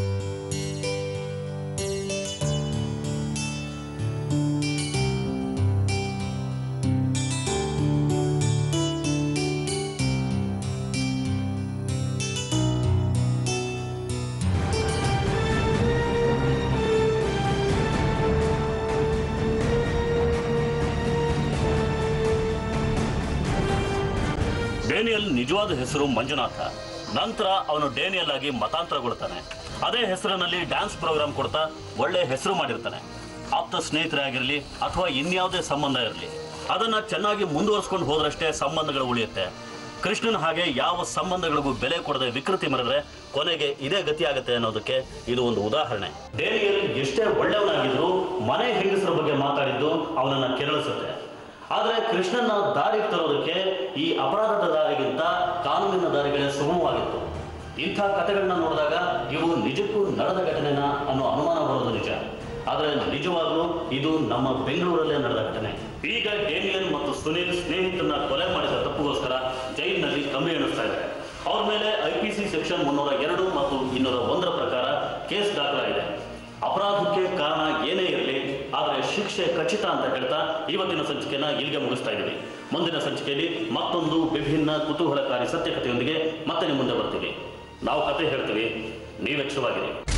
Speaker 1: ಡೇನಿಯಲ್ ನಿಜವಾದ ಹೆಸರು ಮಂಜುನಾಥ ನಂತರ ಅವನು ಡೇನಿಯಲ್ ಆಗಿ ಮತಾಂತರಗೊಳ್ತಾನೆ ಅದೇ ಹೆಸರಿನಲ್ಲಿ ಡ್ಯಾನ್ಸ್ ಪ್ರೋಗ್ರಾಮ್ ಕೊಡ್ತಾ ಒಳ್ಳೆ ಹೆಸರು ಮಾಡಿರ್ತಾನೆ ಆಪ್ತ ಸ್ನೇಹಿತರೇ ಆಗಿರಲಿ ಅಥವಾ ಇನ್ಯಾವುದೇ ಸಂಬಂಧ ಇರಲಿ ಅದನ್ನ ಚೆನ್ನಾಗಿ ಮುಂದುವರಿಸ್ಕೊಂಡು ಹೋದ್ರಷ್ಟೇ ಸಂಬಂಧಗಳು ಉಳಿಯುತ್ತೆ ಕೃಷ್ಣನ ಹಾಗೆ ಯಾವ ಸಂಬಂಧಗಳಿಗೂ ಬೆಲೆ ಕೊಡದೆ ವಿಕೃತಿ ಮರೆದ್ರೆ ಕೊನೆಗೆ ಇದೇ ಗತಿ ಆಗುತ್ತೆ ಅನ್ನೋದಕ್ಕೆ ಇದು ಒಂದು ಉದಾಹರಣೆ ಡೇನಿಯಲ್ ಎಷ್ಟೇ ಒಳ್ಳೆಯವನಾಗಿದ್ರು ಮನೆ ಹೆಂಗಸರ ಬಗ್ಗೆ ಮಾತಾಡಿದ್ದು ಅವನನ್ನ ಕೆರಳಿಸುತ್ತೆ ಆದರೆ ಕೃಷ್ಣನ ದಾರಿಗೆ ತರೋದಕ್ಕೆ ಈ ಅಪರಾಧದ ದಾರಿಗಿಂತ ಕಾನೂನಿನ ದಾರಿಗಳೇ ಸುಗಮವಾಗಿತ್ತು ಇಂಥ ಕಥೆಗಳನ್ನ ನೋಡಿದಾಗ ಇವು ನಿಜಕ್ಕೂ ನಡೆದ ಘಟನೆನ ಅನ್ನೋ ಅನುಮಾನ ಬರೋದು ನಿಜ ಆದರೆ ನಿಜವಾಗ್ಲೂ ಇದು ನಮ್ಮ ಬೆಂಗಳೂರಲ್ಲೇ ನಡೆದ ಘಟನೆ ಈಗ ಡೇನಿಯಲ್ ಮತ್ತು ಸುನೀಲ್ ಸ್ನೇಹಿತನ ಕೊಲೆ ಮಾಡಿದ ತಪ್ಪಿಗೋಸ್ಕರ ಜೈಲಿನಲ್ಲಿ ಕಮ್ಮಿ ಎಣಿಸ್ತಾ ಇದ್ದಾರೆ ಅವ್ರ ಮೇಲೆ ಐ ಪಿ ಸಿ ಸೆಕ್ಷನ್ ಮುನ್ನೂರ ಎರಡು ಮತ್ತು ಇನ್ನೂರ ಒಂದರ ಪ್ರಕಾರ ಕೇಸ್ ದಾಖಲಾಗಿದೆ ಅಪರಾಧಕ್ಕೆ ಕಾರಣ ಏನೇ ಇರಲಿ ಆದರೆ ಶಿಕ್ಷೆ ಖಚಿತ ಅಂತ ಹೇಳ್ತಾ ಇವತ್ತಿನ ಸಂಚಿಕೆನ ಇಲ್ಲಿಗೆ ಮುಗಿಸ್ತಾ ಇದ್ದೀವಿ ಮುಂದಿನ ಸಂಚಿಕೆಯಲ್ಲಿ ಮತ್ತೊಂದು ವಿಭಿನ್ನ ಕುತೂಹಲಕಾರಿ ಸತ್ಯಕಥೆಯೊಂದಿಗೆ ಮತ್ತೆ ನಿಮ್ಮ ಮುಂದೆ ಬರ್ತೀವಿ ನಾವು ಕತೆ ಹೇಳ್ತೀವಿ ನೀವೆಚ್ಚವಾಗಿರಿ